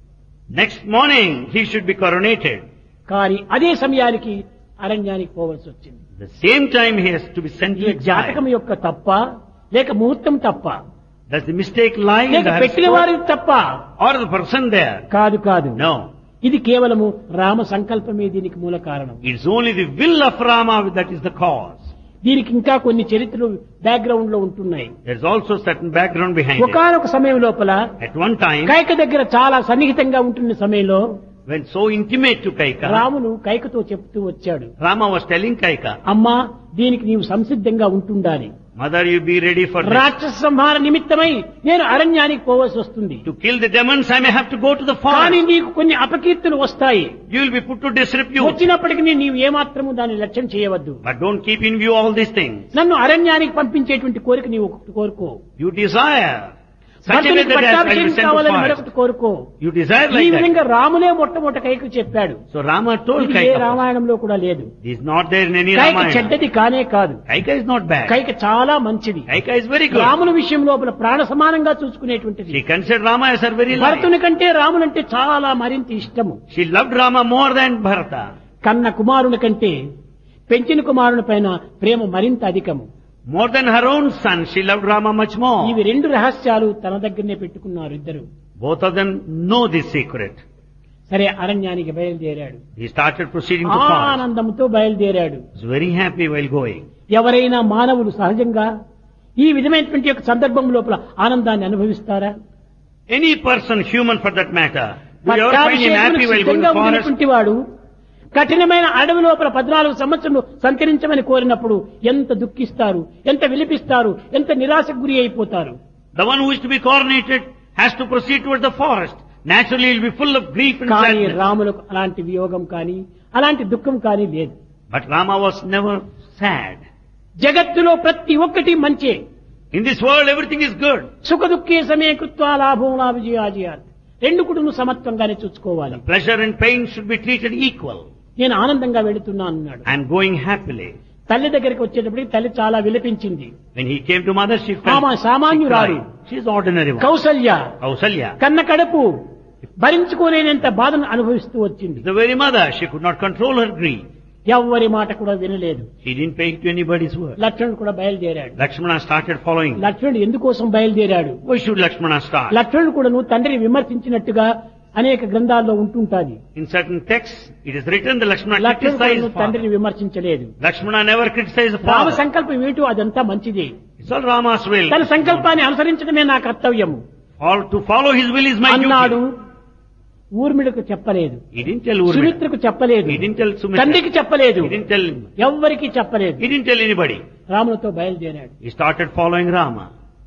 Next morning he should be coronated. కానీ అదే సమయానికి అరణ్యానికి పోవలసి వచ్చింది The same time he has to be sent ఈ to జాతకం exile. యొక్క తప్ప లేక ముహూర్తం తప్ప Does the mistake lie in లేక the పెట్టిన horoscope వారి తప్ప or the person there? కాదు కాదు No. ఇది కేవలము రామ సంకల్పమే దీనికి మూల కారణం It's only the will of Rama that is the cause. దీనికి ఇంకా కొన్ని చరిత్రలు బ్యాక్గ్రౌండ్ లో ఉంటున్నాయి There's also certain background behind it. ఒకనొక సమయం లోపల At one time, కైక దగ్గర చాలా సన్నిహితంగా ఉంటున్న సమయంలో when so intimate to Kaika, రామును కైకతో చెప్తూ వచ్చాడు Rama was telling Kaika, అమ్మా దీనికి నీవు సంసిద్ధంగా ఉంటుండాలి Mother, you be ready for this. రాక్షస సంహార నిమిత్తమై నేను అరణ్యానికి పోవలసి వస్తుంది To kill the demons, I may have to go to the కానీ forest. నీకు కొన్ని అపకీర్తులు వస్తాయి You will be put to disrepute. వచ్చినప్పటికీ నీవు ఏమాత్రము దాన్ని లక్ష్యం చేయవద్దు But don't keep in view all these things. నన్ను అరణ్యానికి పంపించేటువంటి కోరిక నీవు ఒకటి కోరుకో You desire such a way భర్తనికి that I will be పట్టాభిషేకం sent to కావాలని forest. మరొకటి కోరుకో You desire ఈ like that. విధంగా రాములే మొట్టమొదట కైకు చెప్పాడు So Rama told ఇది ఏ Kaika, రామాయణంలో కూడా లేదు this is not there in any Kaika Ramayana. చెడ్డది కానే కాదు Kaika is not bad. Kaika చాలా మంచిది Kaika is very good. రాముల విషయం లోపల ప్రాణ సమానంగా చూసుకునేటువంటిది She considered Rama as her very life. భరతుని కంటే రామునంటే చాలా మరింత ఇష్టము She loved Rama more than Bharata. కన్న కుమారుని కంటే పెంచిన కుమారుని పైన ప్రేమ మరింత అధికము More than her own son, she loved Rama much more. ఇవి రెండు రహస్యాలు తన దగ్గరనే పెట్టుకున్నారు ఇద్దరు Both of them know this secret. సరే అరణ్యానికి బయలుదేరాడు He started proceeding to forest. ఆనందంతో బయలుదేరాడు He was very happy while going. ఎవరైనా మానవులు సహజంగా ఈ విధమైనటువంటి యొక్క సందర్భం లోపల ఆనందాన్ని అనుభవిస్తారా Any person, human for that matter, do you ever find him happy పట్టాభిషేకమునకు while going సిద్ధంగా to forest? ఉన్నటువంటి వాడు కఠినమైన అడవి లోపల పద్నాలుగు సంవత్సరం సంచరించమని కోరినప్పుడు ఎంత దుఃఖిస్తారు ఎంత విలిపిస్తారు ఎంత నిరాశకు గురి అయిపోతారు The one who is to be coronated has to proceed towards the forest. Naturally, he will be full of grief and కానీ sadness. రాములకు అలాంటి వియోగం కానీ అలాంటి దుఃఖం కానీ లేదు But Rama was never sad. జగత్తులో ప్రతి ఒక్కటి మంచే In this world, everything is good. సుఖ దుఃఖే సమయ కృత్వా లాభం నా విజయాజయాలు రెండు కూడా నువ్వు సమత్వంగానే చూసుకోవాలి Pleasure and pain should be treated equal. నేను ఆనందంగా వెళుతున్నా అన్నాడు I am going happily. తల్లి దగ్గరికి వచ్చేటప్పటికి తల్లి చాలా విలపించింది When he came to mother, she ఆమె felt సామాన్యురాలు she is ordinary one. Kaushalya Kausalya. కన్న కడుపు భరించుకోలేనంత బాధను అనుభవిస్తూ వచ్చింది The very mother, she could not control her grief. ఎవ్వరి మాట కూడా వినలేదు She didn't pay to anybody's word. లక్ష్మణుడు కూడా బయలుదేరాడు Lakshmana started following. లక్ష్మణుడు ఎందుకోసం బయలుదేరాడు Why should Lakshmana start? లక్ష్మణుడు కూడా నువ్వు తండ్రిని విమర్శించినట్టుగా అనేక గ్రంథాల్లో ఉంటుంటాది In certain texts, it is written that Lakshmana లక్ష్మణుడు కూడా criticized నువ్వు father. తండ్రిని విమర్శించలేదు Lakshmana never criticized the Rama father. సంకల్పం ఏమిటో అదంతా మంచిది It's all Rama's will. తన సంకల్పాన్ని అనుసరించడమే నా కర్తవ్యము All, to follow his will is my అన్నాడు duty. ఊర్మిళకు చెప్పలేదు He didn't tell Urmila. సుమిత్రకు చెప్పలేదు He didn't tell Sumitra. తండ్రికి చెప్పలేదు He didn't tell him. ఎవ్వరికి చెప్పలేదు He didn't tell anybody. రాములతో బయలుదేరాడు He started following Rama.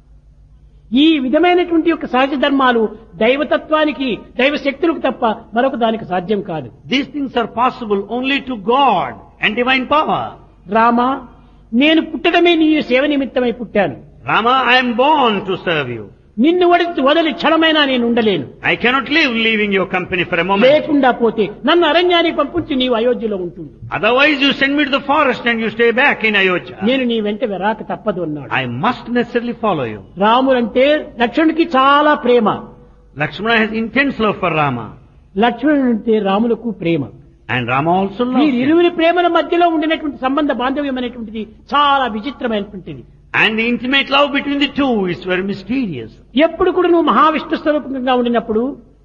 ఈ విధమైనటువంటి యొక్క సహజ ధర్మాలు దైవతత్వానికి దైవ శక్తులకు తప్ప మరొక దానికి సాధ్యం కాదు These things are possible only to God and divine power. Rama నేను పుట్టడమే నీ సేవ నిమిత్తమై పుట్టాను Rama, I am born to serve you. నిన్ను వడిచి వదిలి క్షణమైనా నేను ఉండలేను I cannot live leaving your company for a moment. లేకుండా పోతే నన్ను అరణ్యానికి పంపించి నీవు అయోధ్యలో ఉంటుండు Otherwise you send me to the forest and you stay back in Ayodhya. నేను నీ వెంట రాక తప్పదు అన్నాడు I must necessarily follow you. రాముడంటే లక్ష్మణుడికి చాలా ప్రేమ Lakshmana has intense love for Rama. లక్ష్మణుడు అంటే రాములకు ప్రేమ And Rama also loved వీరి him. ఇరువురి ప్రేమల మధ్యలో ఉండినటువంటి సంబంధ బాంధవ్యం అనేటువంటిది చాలా విచిత్రమైనటువంటిది And the intimate love between the two is very mysterious. ఎప్పుడు కూడా నువ్వు మహావిష్ణు స్వరూపంగా ఉండినప్పుడు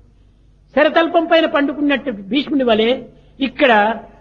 శరతల్పం పైన పండుకున్నట్టు భీష్ముని వలె ఇక్కడ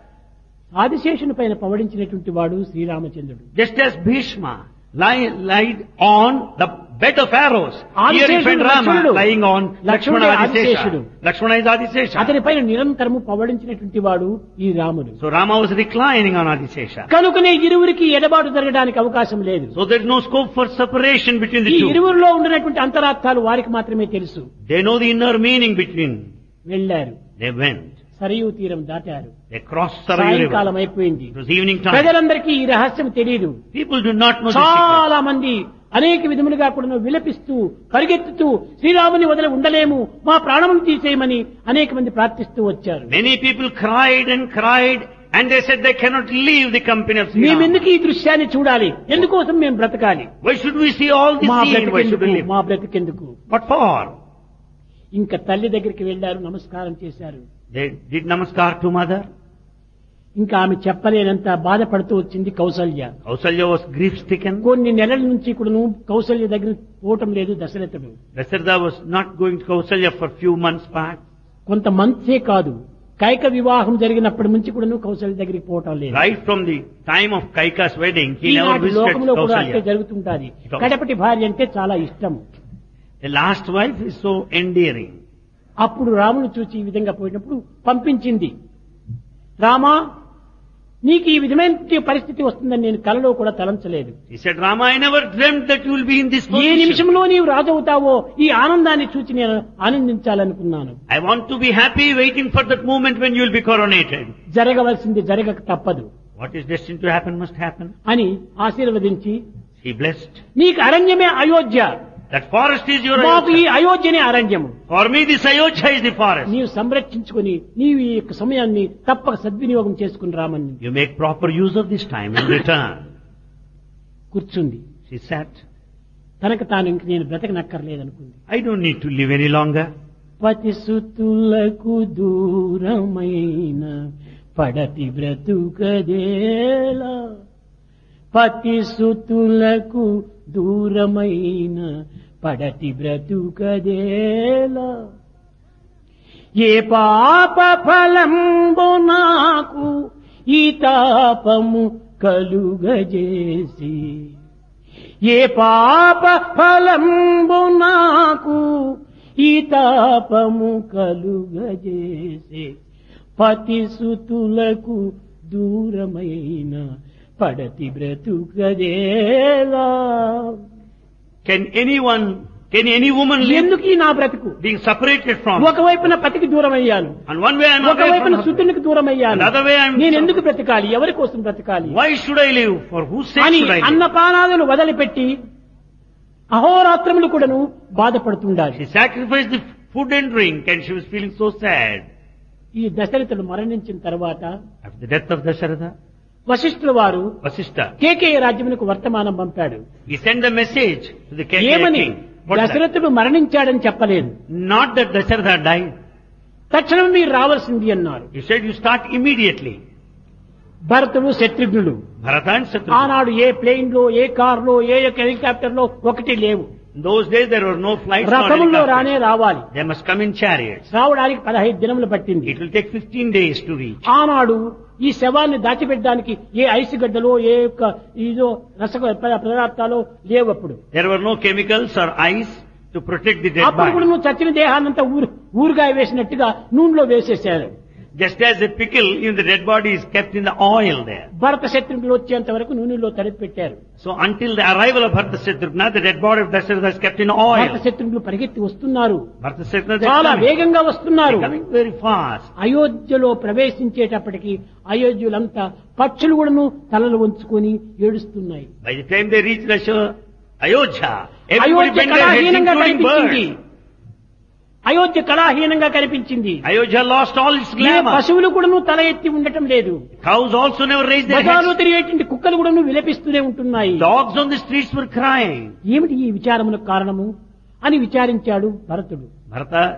ఆదిశేషుని పైన పవడించినటువంటి వాడు శ్రీరామచంద్రుడు Just as Bhishma lie, lied on the bed of arrows, here you find ఆదిశేషుడు Rama లక్ష్మణుడు. lying on Lakshmana లక్ష్మణుడే ఆదిశేషుడు. Adisesha. Lakshmana is Adisesha. అతని పైన నిరంతరము పవడించినటువంటి వాడు ఈ రాముడు So Rama was reclining on Adisesha. కనుకనే ఇరువురికి ఎడబాటు జరగడానికి అవకాశం లేదు So there is no scope for separation between ఈ the two. ఇరువురిలో ఉండినటువంటి అంతరార్థాలు వారికి మాత్రమే తెలుసు They know the inner meaning between. వెళ్ళారు They went. సరయూ తీరం దాటారు They crossed Sarayu సాయంకాలం River. అయిపోయింది It was evening time. ప్రజలందరికీ ఈ రహస్యం తెలియదు People do not know the secret. చాలా మంది అనేక విధములుగా కూడా విలపిస్తూ పరిగెత్తుతూ శ్రీరాముని వదిలి ఉండలేము మా ప్రాణములు తీసేయమని అనేక మంది ప్రార్థిస్తూ వచ్చారు Many people cried and cried and they said they cannot leave the company of Sri Rama. మేమెందుకు ఈ దృశ్యాన్ని చూడాలి ఎందుకోసం మేము బ్రతకాలి Why should we see all this మా scene? Why should we బ్రతికెందుకు live? మా బ్రతికెందుకు What for? ఇంకా తల్లి దగ్గరికి వెళ్ళారు నమస్కారం చేశారు They did namaskar to mother. ఇంకా ఆమె చెప్పలేనంత బాధపడుతూ వచ్చింది Kaushalya Kausalya was grief stricken. కొన్ని నెలల నుంచి కూడా కౌసల్య దగ్గర పోవటం లేదు దశరథుడు Dasharatha was not going to Kausalya for few months back. కొంత మంత్సే కాదు కైక వివాహం జరిగినప్పటి నుంచి కూడా కౌసల్య దగ్గరికి పోవటం లేదు Right from the time of Kaika's wedding, he never ఈనాటి visited లోకంలో కూడా అట్టే Kausalya. జరుగుతుంటాది It కడపటి భార్య అంటే చాలా ఇష్టం The last wife is so endearing. అప్పుడు రాముడు చూచి ఈ విధంగా పోయినప్పుడు పంపించింది రామా నీకు ఈ విధమైన పరిస్థితి వస్తుందని నేను కలలో కూడా తలంచలేదు He said, Rama, I never dreamt that you will be in this A position. నిమిషంలో నీవు రాజు అవుతావో ఈ ఆనందాన్ని చూచి నేను ఆనందించాలనుకున్నాను I want to be happy waiting for that moment when you will be coronated. జరగవలసింది జరగక తప్పదు What is destined to happen must happen. అని ఆశీర్వదించి He blessed. నీకు అరణ్యమే Ayodhya That forest is your మాకు ఈ Ayodhya. అయోధ్యనే అరణ్యము For me, this Ayodhya is the forest. నీవు సంరక్షించుకుని నీవు ఈ యొక్క సమయాన్ని తప్పక సద్వినియోగం చేసుకుని రామని You make proper use of this time and return. కూర్చుంది She sat. తనకు తాను ఇంక నేను బ్రతకనక్కర్లేదనుకుంది I don't need to live any longer. పతిసుతులకు దూరమైన పడతి బ్రతుకదేలా పతిసుతులకు దూరమైన పడతి బ్రతుకదేలా ఏ పాప ఫలంబు నాకు ఈ తాపము కలుగజేసి ఏ పాప ఫలంబు నాకు ఈ తాపము కలుగజేసే పతిసుతులకు దూరమైన పడతి బ్రతుకదేలా Can anyone, can any woman live ఎందుకు ఈ నా బ్రతుకు being separated from? ఒకవైపున పతికి దూరం అయ్యాను On one way I'm away ఒకవైపున from her. సుతునికి దూరం అయ్యాను Another way I'm- నేను ఎందుకు బ్రతకాలి ఎవరి కోసం బ్రతకాలి Why should I live? For whose sake అని should I live? అన్నపానాదులు వదిలిపెట్టి అహోరాత్రములు కూడాను బాధపడుతుండాలి She sacrificed the food and drink and she was feeling so sad. ఈ దశరథుడు మరణించిన తర్వాత After the death of Dasharatha, వశిష్ఠుల వారు Vasishtha, కేకేయ రాజ్యమునకు వర్తమానం పంపాడు he sent a message to the Kekaya ఏమని king. What's that? దశరథుడు మరణించాడని చెప్పలేదు Not that Dasharatha died. తక్షణం మీరు రావాల్సింది అన్నారు He said you start immediately. భరతుడు శత్రుఘ్నుడు Bharata and Shatrugna. ఆనాడు ఏ ప్లేన్ లో ఏ కార్ లో ఏ యొక్క హెలికాప్టర్ లో ఒకటి లేవు In those days there were no flights nor రథముల్లో రానే helicopters. రావాలి They must come in chariots. రావడానికి పదహైదు దినములు పట్టింది It will take 15 days to reach. ఆనాడు ఈ శవాన్ని దాచిపెట్టడానికి ఏ ఐసు గడ్డలో ఏ యొక్క ఇదో రస పదార్థాలు లేవు అప్పుడు There were no chemicals or ice to protect the dead అప్పుడు కూడా body. నువ్వు చచ్చిన దేహాన్నంతా ఊరు ఊరుగాయ వేసినట్టుగా నూనెలో వేసేసారు Just as a pickle, even the dead body is kept in the oil there. భరత శత్రుఘ్నులు వచ్చేంత వరకు నూనెలో తడిపి పెట్టారు So until the arrival of Bharata Shatrugna, the dead body of Dasharatha is kept in Bharata oil. శత్రుఘ్నులు పరిగెత్తి వస్తున్నారు Bharata Shatrugna is చాలా coming. వేగంగా వస్తున్నారు They're coming very fast. అయోధ్యలో ప్రవేశించేటప్పటికి అయోధ్యులంతా పక్షులు కూడాను తలలు వంచుకొని ఏడుస్తున్నాయి By the time they reach Rasha, Ayodhya, everybody Ayodhya bent their heads, కళాహీనంగా including కనిపించింది birds. అయోధ్య కళాహీనంగా కనిపించింది Ayodhya lost all its ఏ glamour. పశువులు కూడాను తల ఎత్తి ఉండటం లేదు Cows also never raised their బజార్లో heads. తిరిగేటువంటి కుక్కలు కూడాను విలపిస్తూనే ఉంటున్నాయి Dogs on the streets were crying. ఏమిటి ఈ విచారములకు కారణము అని విచారించాడు భరతుడు Bharata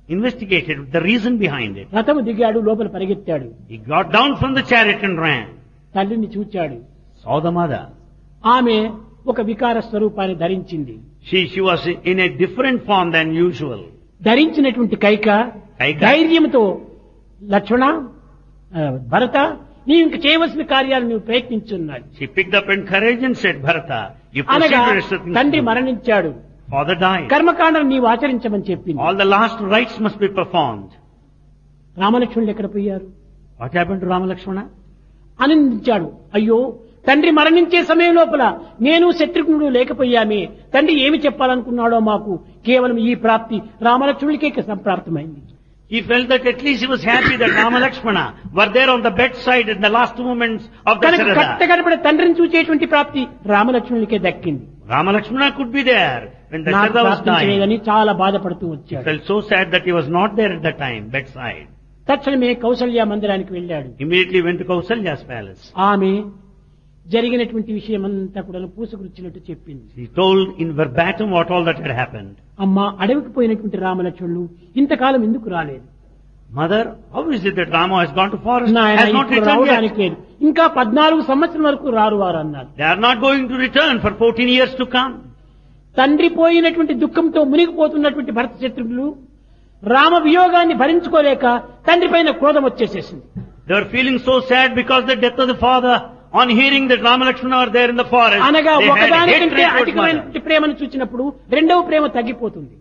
investigated the reason behind it. రథము దిగాడు లోపల పరిగెత్తాడు He got down from the chariot and ran. తల్లిని చూచాడు Saw the mother. ఆమె ఒక వికార స్వరూపాన్ని ధరించింది She, she was in a different form than usual. ధరించినటువంటి కైక కైక. ధైర్యంతో లక్ష్మణ ఆ, భరత నీవు ఇంక చేయవలసిన కార్యాలు నువ్వు ప్రయత్నించున్నాడు She picked up in courage and said, Bharata, you proceed అనగా to rest of things తండ్రి to do. మరణించాడు Father died. కర్మకాండం నీవు ఆచరించమని చెప్పింది All the last rites must be performed. రామలక్ష్మణులు ఎక్కడ పోయారు What happened to Rama Lakshmana? ఆనందించాడు అయ్యో తండ్రి మరణించే సమయం లోపల నేను శత్రుఘ్నుడు లేకపోయామే తండ్రి ఏమి చెప్పాలనుకున్నాడో మాకు కేవలం ఈ ప్రాప్తి రామలక్ష్మణుడికే సంప్రాప్తమైంది He felt that at least he was happy that Rama Lakshmana were there on the bedside in the last moments of కనుక Dasharatha. కట్టగడపడ తండ్రిని చూసేటువంటి ప్రాప్తి రామలక్ష్మణుడికే దక్కింది Rama Lakshmana could be there when నాకు Dasharatha was dying. ప్రాప్తించలేదని చాలా బాధపడుతూ He వచ్చాడు felt so sad that he was not there at the time, bedside. తక్షణమే కౌసల్య మందిరానికి వెళ్ళాడు Immediately went to Kausalya's palace. ఆమె జరిగినటువంటి విషయం అంతా కూడా పూసగుచ్చినట్టు చెప్పింది He told in verbatim what all that had happened. అమ్మ అడవికి పోయినటువంటి రామలక్ష్మణులు ఇంతకాలం ఎందుకు రాలేదు Mother, how is it that Rama has gone to forest? నాయన Has not ఇప్పుడు returned రావడానికి yet. లేదు ఇంకా పద్నాలుగు సంవత్సరం వరకు రారు వారు అన్నారు They are not going to return for 14 years to come. తండ్రి పోయినటువంటి దుఃఖంతో మునిగిపోతున్నటువంటి భరత శత్రుఘ్నులు రామ వియోగాన్ని భరించుకోలేక తండ్రి పైన క్రోధం వచ్చేసేసింది They were feeling so sad because the death of the father. On hearing that Rama Lakshmana are there in the forest, అనగా they had ఒకదానికంటే hatred towards mother. అధికమైనటువంటి ప్రేమను చూచినప్పుడు రెండవ ప్రేమ తగ్గిపోతుంది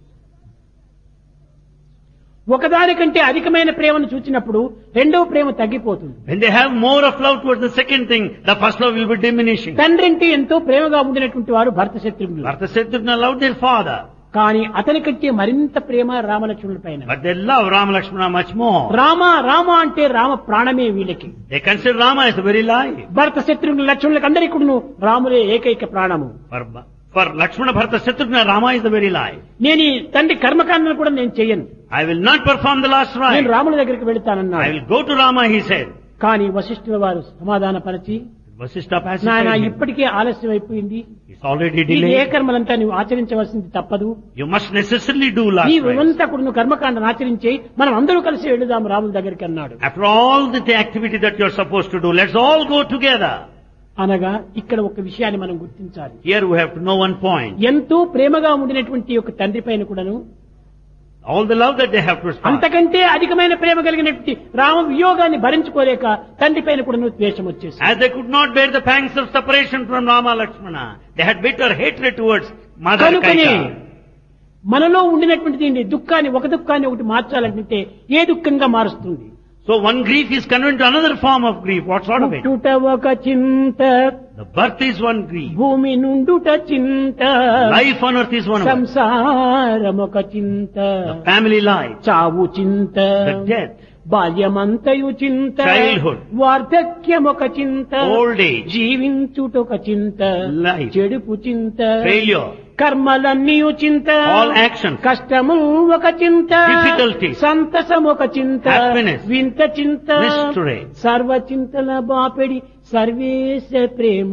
ఒకదానికంటే అధికమైన ప్రేమను చూచినప్పుడు రెండవ ప్రేమ తగ్గిపోతుంది When they have more of love towards the second thing, the first love will be diminishing. తండ్రి అంటే ఎంతో ప్రేమగా ఉండినటువంటి వారు భరత శత్రుఘ్నులు Bharata Shatrughna loved their father, కానీ అతని కంటే మరింత ప్రేమ రామలక్ష్మణుల పైన but they love Rama Lakshmana much more. Rama Rama అంటే రామ ప్రాణమే వీళ్ళకి They consider Rama as the very life. భరత శత్రుఘ్నుల లక్ష్మణులకు అందరికీ కూడాను రాములే ఏకైక ప్రాణము For, for Lakshmana Bharata Shatrughna, Rama is the very life. నేను ఈ తండ్రి కర్మకాండను కూడా నేను చెయ్యను I will not perform the last నేను rite. రాముల దగ్గరికి I వెళతానన్నాడు will go to Rama, he said. కానీ వశిష్ఠుల వారు సమాధానపరిచి Vasishtha నాయన pacified him. ఇప్పటికే ఆలస్యం అయిపోయింది It's already ఈ ఏ delayed. కర్మలంతా నువ్వు ఆచరించవలసింది తప్పదు You must necessarily do last నీవు rite. ఇవంతా కూడా నువ్వు కర్మకాండను ఆచరించి మనం అందరూ కలిసి వెళుదాం రాముల దగ్గరికి అన్నాడు After all the the activity that you're supposed to do, let's all go together. అనగా ఇక్కడ ఒక విషయాన్ని మనం గుర్తించాలి Here we have to know one point. ఎంతో ప్రేమగా ఉండినటువంటి ఒక తండ్రి పైన కూడాను All the love that they have to respond. అంతకంటే అధికమైన ప్రేమ కలిగినటువంటి రామ వియోగాన్ని భరించుకోలేక తండ్రి పైన కూడాను ద్వేషం వచ్చేసి As they could not bear the pangs of separation from Rama Lakshmana, they had bitter hatred towards Mother కనుకనే Kaika. మనలో ఉండినటువంటి దీన్ని దుఃఖాన్ని ఒక దుఃఖాన్ని ఒకటి మార్చాలంటే ఏ దుఃఖంగా మారుస్తుంది So one grief is converted to another form of grief. What sort of it? పుట్టుట ఒక చింత The birth is one grief. భూమి నుండుట చింత Life on earth is one of it. సంసారం ఒక చింత The family life, చావు చింత the death, బాల్యమంతయు చింత Childhood. వార్ధక్యం ఒక చింత old age, జీవించుటొక చింత Life. చెడుపు చింత failure, కర్మలన్నీ చింత all actions, కష్టము ఒక చింత Difficulties. సంతసం ఒక చింత Happiness. వింత చింత Mystery. సర్వ చింతల బాపెడి సర్వేశ ప్రేమ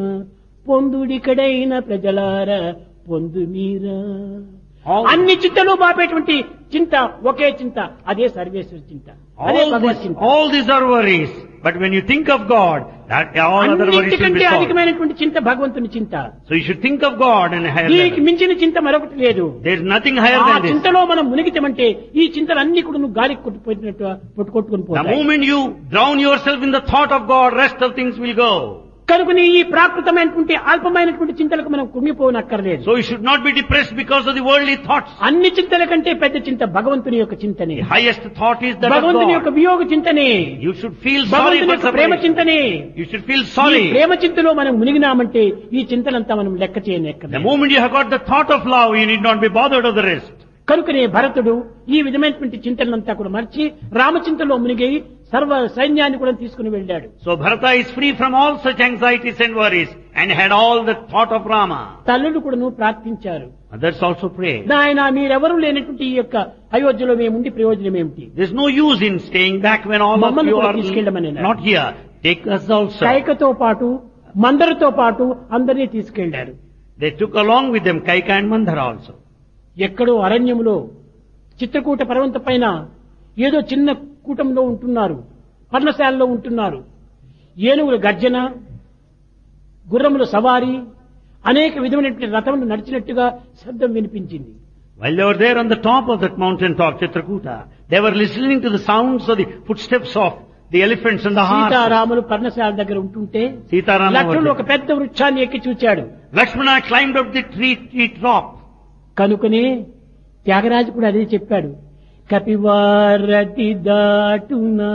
పొందుడికడైన ప్రజలార పొందు మీరా all, అన్ని చింతలు బాపేటువంటి చింత ఒకే చింత అదే సర్వేశ్వర చింత అదే all, భగవత్ this, చింత all these are worries. But when you think of God, that all other worries will be అన్నిటికంటే solved. అధికమైనటువంటి చింత భగవంతుని చింత So you should think of God in a higher దీనికి level. మించిన చింత మరొకటి లేదు There is nothing higher ఆ than this. చింతలో మనం మునిగితమంటే ఈ చింతలన్నీ కూడా నువ్వు గాలికి కొట్టుపోయినట్టు కొట్టు కొట్టుకుని The పోతాయి moment you drown yourself in the thought of God, rest of things will go. కనుకని ఈ ప్రాకృతమైనటువంటి అల్పమైనటువంటి చింతలకు మనం కుంగిపోనక్కర్లేదు So you should not be depressed because of the worldly thoughts. అన్ని చింతల కంటే పెద్ద చింత భగవంతుని యొక్క చింతనే The highest thought is that of భగవంతుని యొక్క God. వియోగ చింతనే You should feel sorry భగవంతుని for యొక్క ప్రేమ separation. చింతనే You should feel ఈ sorry. ప్రేమ చింతలో మనం మునిగినామంటే ఈ చింతలంతా మనం లెక్క The చేయనక్కర్లేదు moment you have got the thought of love, you need not be bothered of the rest. కనుకనే భరతుడు ఈ విధమైనటువంటి చింతనంతా కూడా మర్చి రామచింతలో మునిగి సర్వ సైన్యాన్ని కూడా తీసుకుని వెళ్ళాడు So Bharata is free from all such anxieties and worries and had all the thought of Rama. తల్లులు కూడాను ప్రార్థించారు Others also prayed. నాయన మీరెవరూ లేనటువంటి ఈ యొక్క అయోధ్యలో మేముండి ప్రయోజనం ఏమిటి There's no use in staying back when all of మమ్మల్ని you కూడా are తీసుకెళ్ళమని అన్నారు. not here. Take us also. కైకతో పాటు మందరితో పాటు అందరినీ తీసుకెళ్లారు They took along with them Kaika and Mandhara also. ఎక్కడో అరణ్యములో చిత్రకూట పర్వతం పైన ఏదో చిన్న కూటంలో ఉంటున్నారు పర్ణశాలలో ఉంటున్నారు ఏనుగుల గర్జన గుర్రముల సవారి అనేక విధమైనటువంటి రథములు నడిచినట్టుగా శబ్దం వినిపించింది While they were there on the top of that mountain top, Chitrakuta, they were listening to the sounds of the footsteps of the elephants and the horses. సీతారాములు పర్ణశాల దగ్గర ఉంటుంటే Sitaram లక్ష్మణుడు ఒక was there. పెద్ద వృక్షాన్ని ఎక్కి చూచాడు Lakshmana climbed up the tree, tree top. కనుకనే త్యాగరాజు కూడా అదే చెప్పాడు కపివారతి దాటునా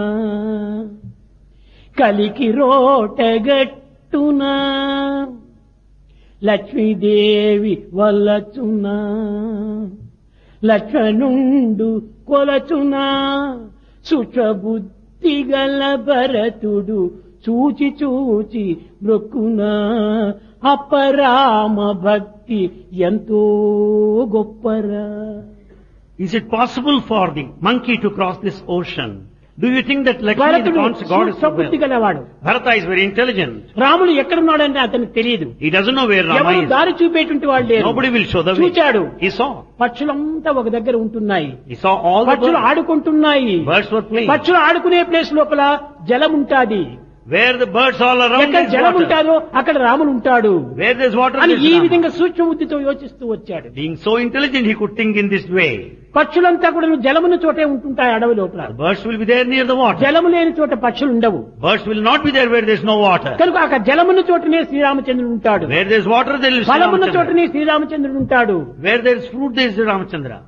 కలికి రోటగట్టునా లక్ష్మీదేవి వల్లచునా లక్ష్మణుండు కొలచునా సుఖబుద్ధి గల భరతుడు చూచి చూచి మృక్కునా అపరామ భక్తి ఎంతో గొప్పరా Is it possible for the monkey to cross this ocean? Do you think that Lakshmi, the భరతుడు conscious goddess, will? సూక్ష్మబుద్ధి గలవాడు Bharata is very intelligent. రాముడు ఎక్కడున్నాడంటే అతనికి తెలియదు He doesn't know where Rama ఎవరు is. దారి చూపేటువంటి వాళ్ళు లేరు Nobody will show the way. చూచాడు He saw. పక్షులంతా ఒక దగ్గర ఉంటున్నాయి He saw all the పక్షులు birds. ఆడుకుంటున్నాయి Birds were playing. పక్షులు ఆడుకునే ప్లేస్ లోపల జలం ఉంటాది Where the birds all around ఎక్కడ is జలం water. ఉంటారో అక్కడ రాముడు ఉంటాడు Where there's water, అని there's ఈ Rama. విధంగా సూక్ష్మ బుద్ధితో యోచిస్తూ వచ్చాడు Being so intelligent, he could think in this way. పక్షులంతా కూడా జలమున చోటే ఉంటుంటాయి అడవి లోపల The birds will be there near the water. జలము లేని చోట పక్షులు ఉండవు Birds will not be there where there's no water. కనుక అక్కడ జలమున్న చోటనే శ్రీరామచంద్రుడు ఉంటాడు Where there's water, there is ఫలమున్న Ramachandra. చోటనే శ్రీరామచంద్రుడు ఉంటాడు Where there's fruit, there is Ramachandra.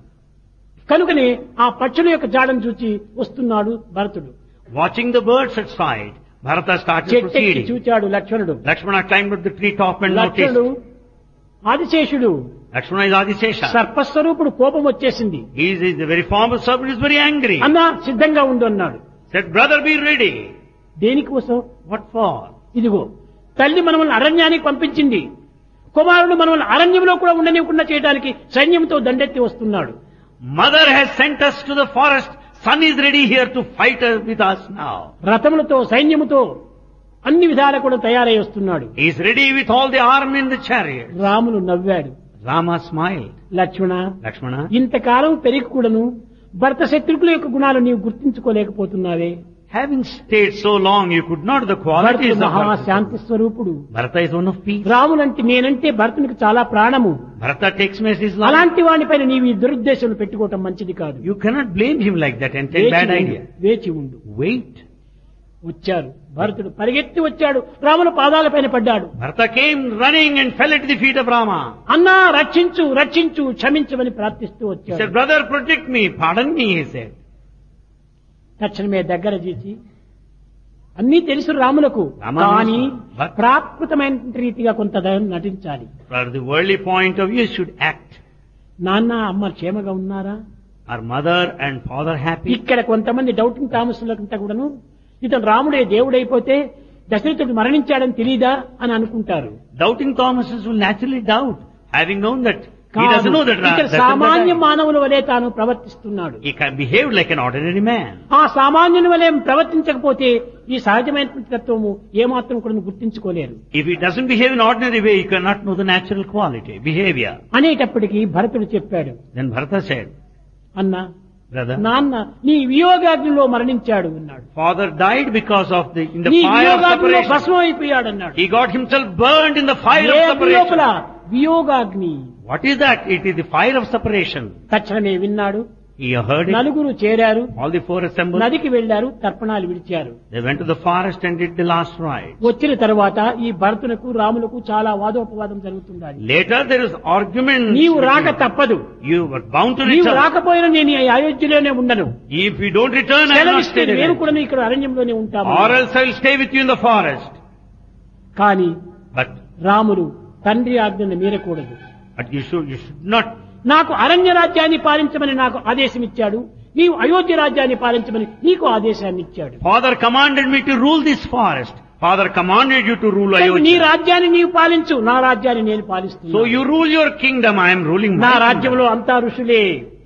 కనుకనే ఆ పక్షుల యొక్క జాడను చూచి వస్తున్నాడు భరతుడు Watching the birds at side, Bharata started చెట్టెక్కి proceeding. చూచాడు లక్ష్మణుడు Lakshmana climbed up the tree top and లక్ష్మణుడు noticed. ఆదిశేషుడు Lakshmana is Adisesha. సర్పస్వరూపుడు కోపం వచ్చేసింది He is, is the very form of serpent, is very angry. అన్నా సిద్ధంగా ఉండు అన్నాడు Said, brother, be ready. దేనికోసం What for? ఇదిగో తల్లి మనల్ని అరణ్యానికి పంపించింది కుమారుడు మనల్ని అరణ్యంలో కూడా ఉండనివ్వకుండా చేయడానికి సైన్యంతో దండెత్తి వస్తున్నాడు Mother has sent us to the forest. Son is ready here to fight us with us now. రథములతో సైన్యముతో అన్ని విధాల కూడా తయారై వస్తున్నాడు He is ready with all the army in the chariot. Ramulu నవ్వాడు Rama smiled. లక్ష్మణ Lakshmana, ఇంతకాలం పెరిగి కూడాను భర్త శత్రుకుల యొక్క గుణాలు నీవు గుర్తించుకోలేకపోతున్నావే having stayed so long, you could not the qualities భరతుడు of Bharata. మహాశాంతి స్వరూపుడు Bharata is one of peace. రాములంటే నేనంటే భరతునికి చాలా ప్రాణము Bharata takes me as his life. అలాంటి వాడిపైన నీవు ఈ దురుద్దేశాలు పెట్టుకోవటం మంచిది కాదు You cannot blame him like that and take వేచి bad ఉండు, idea. వేచి ఉండు Wait. వచ్చారు భరతుడు పరిగెత్తి వచ్చాడు రాముల పాదాలపైన పడ్డాడు Bharata came running and fell at the feet of Rama. అన్నా రక్షించు రక్షించు క్షమించమని ప్రార్థిస్తూ He వచ్చాడు said, brother, protect me, pardon me, he said. తక్షణమే దగ్గర చేసి అన్నీ తెలుసు రాములకు రామ కానీ తెలుసు. But- ప్రాకృతమైన రీతిగా కొంత దయం నటించాలి For the worldly point of view, you should act. నాన్న అమ్మ క్షేమగా ఉన్నారా Are mother and father happy? ఇక్కడ కొంతమంది డౌటింగ్ థామస్లంతా కూడాను ఇతను రాముడే దేవుడైపోతే దశరథుడు మరణించాడని తెలీదా అని అనుకుంటారు Doubting Thomases will naturally doubt, having known that he కాదు. doesn't know that Ra- ఇక్కడ that సామాన్య that- మానవుల వలె తాను ప్రవర్తిస్తున్నాడు he can behave like an ordinary man. ఆ సామాన్యుని వలె ప్రవర్తించకపోతే ఈ సహజమైనటువంటి తత్వము ఏమాత్రం కూడా గుర్తించుకోలేరు If he doesn't behave in ordinary way, you cannot know the natural quality, behavior. అనేటప్పటికీ భరతుడు చెప్పాడు Then Bharata said, అన్న brother, నాన్న నీ వియోగాగ్నిలో మరణించాడు అన్నాడు father died because of the, in the నీ fire of వియోగాగ్నిలో separation. భస్మం అయిపోయాడు అన్నాడు He got himself burned in the fire A of అగ్ని లోపల separation. వియోగాగ్ని What is that? It is the fire of separation. తక్షణమే విన్నాడు He heard it. నలుగురు చేరారు All the four assembled. నదికి వెళ్లారు తర్పణాలు విడిచారు They went to the forest and did the last rite. వచ్చిన తర్వాత ఈ భరతునకు రాములకు చాలా వాదోపవాదం జరుగుతుండాలి Later there is argument. నీవు రాక తప్పదు You were bound to నీవు return. రాకపోయినా నేను ఈ అయోధ్యలోనే ఉండను If you don't return, I will not సెలవిస్తే stay నేను there. కూడా ఇక్కడ అరణ్యంలోనే ఉంటాము Or else I will stay with you in the forest. కానీ But, రాముడు తండ్రి ఆజ్ఞను మీరకూడదు but you should, you should not. నాకు అరణ్య రాజ్యాన్ని పాలించమని నాకు ఆదేశం ఇచ్చాడు నీవు అయోధ్య రాజ్యాన్ని పాలించమని నీకు ఆదేశాన్ని ఇచ్చాడు Father commanded me to rule this forest. Father commanded you to rule కనుక నీ Ayodhya. రాజ్యాన్ని నీవు పాలించు నా రాజ్యాన్ని నేను పాలిస్తున్నా So you rule your kingdom, I am ruling నా my రాజ్యంలో kingdom. అంతా ఋషులే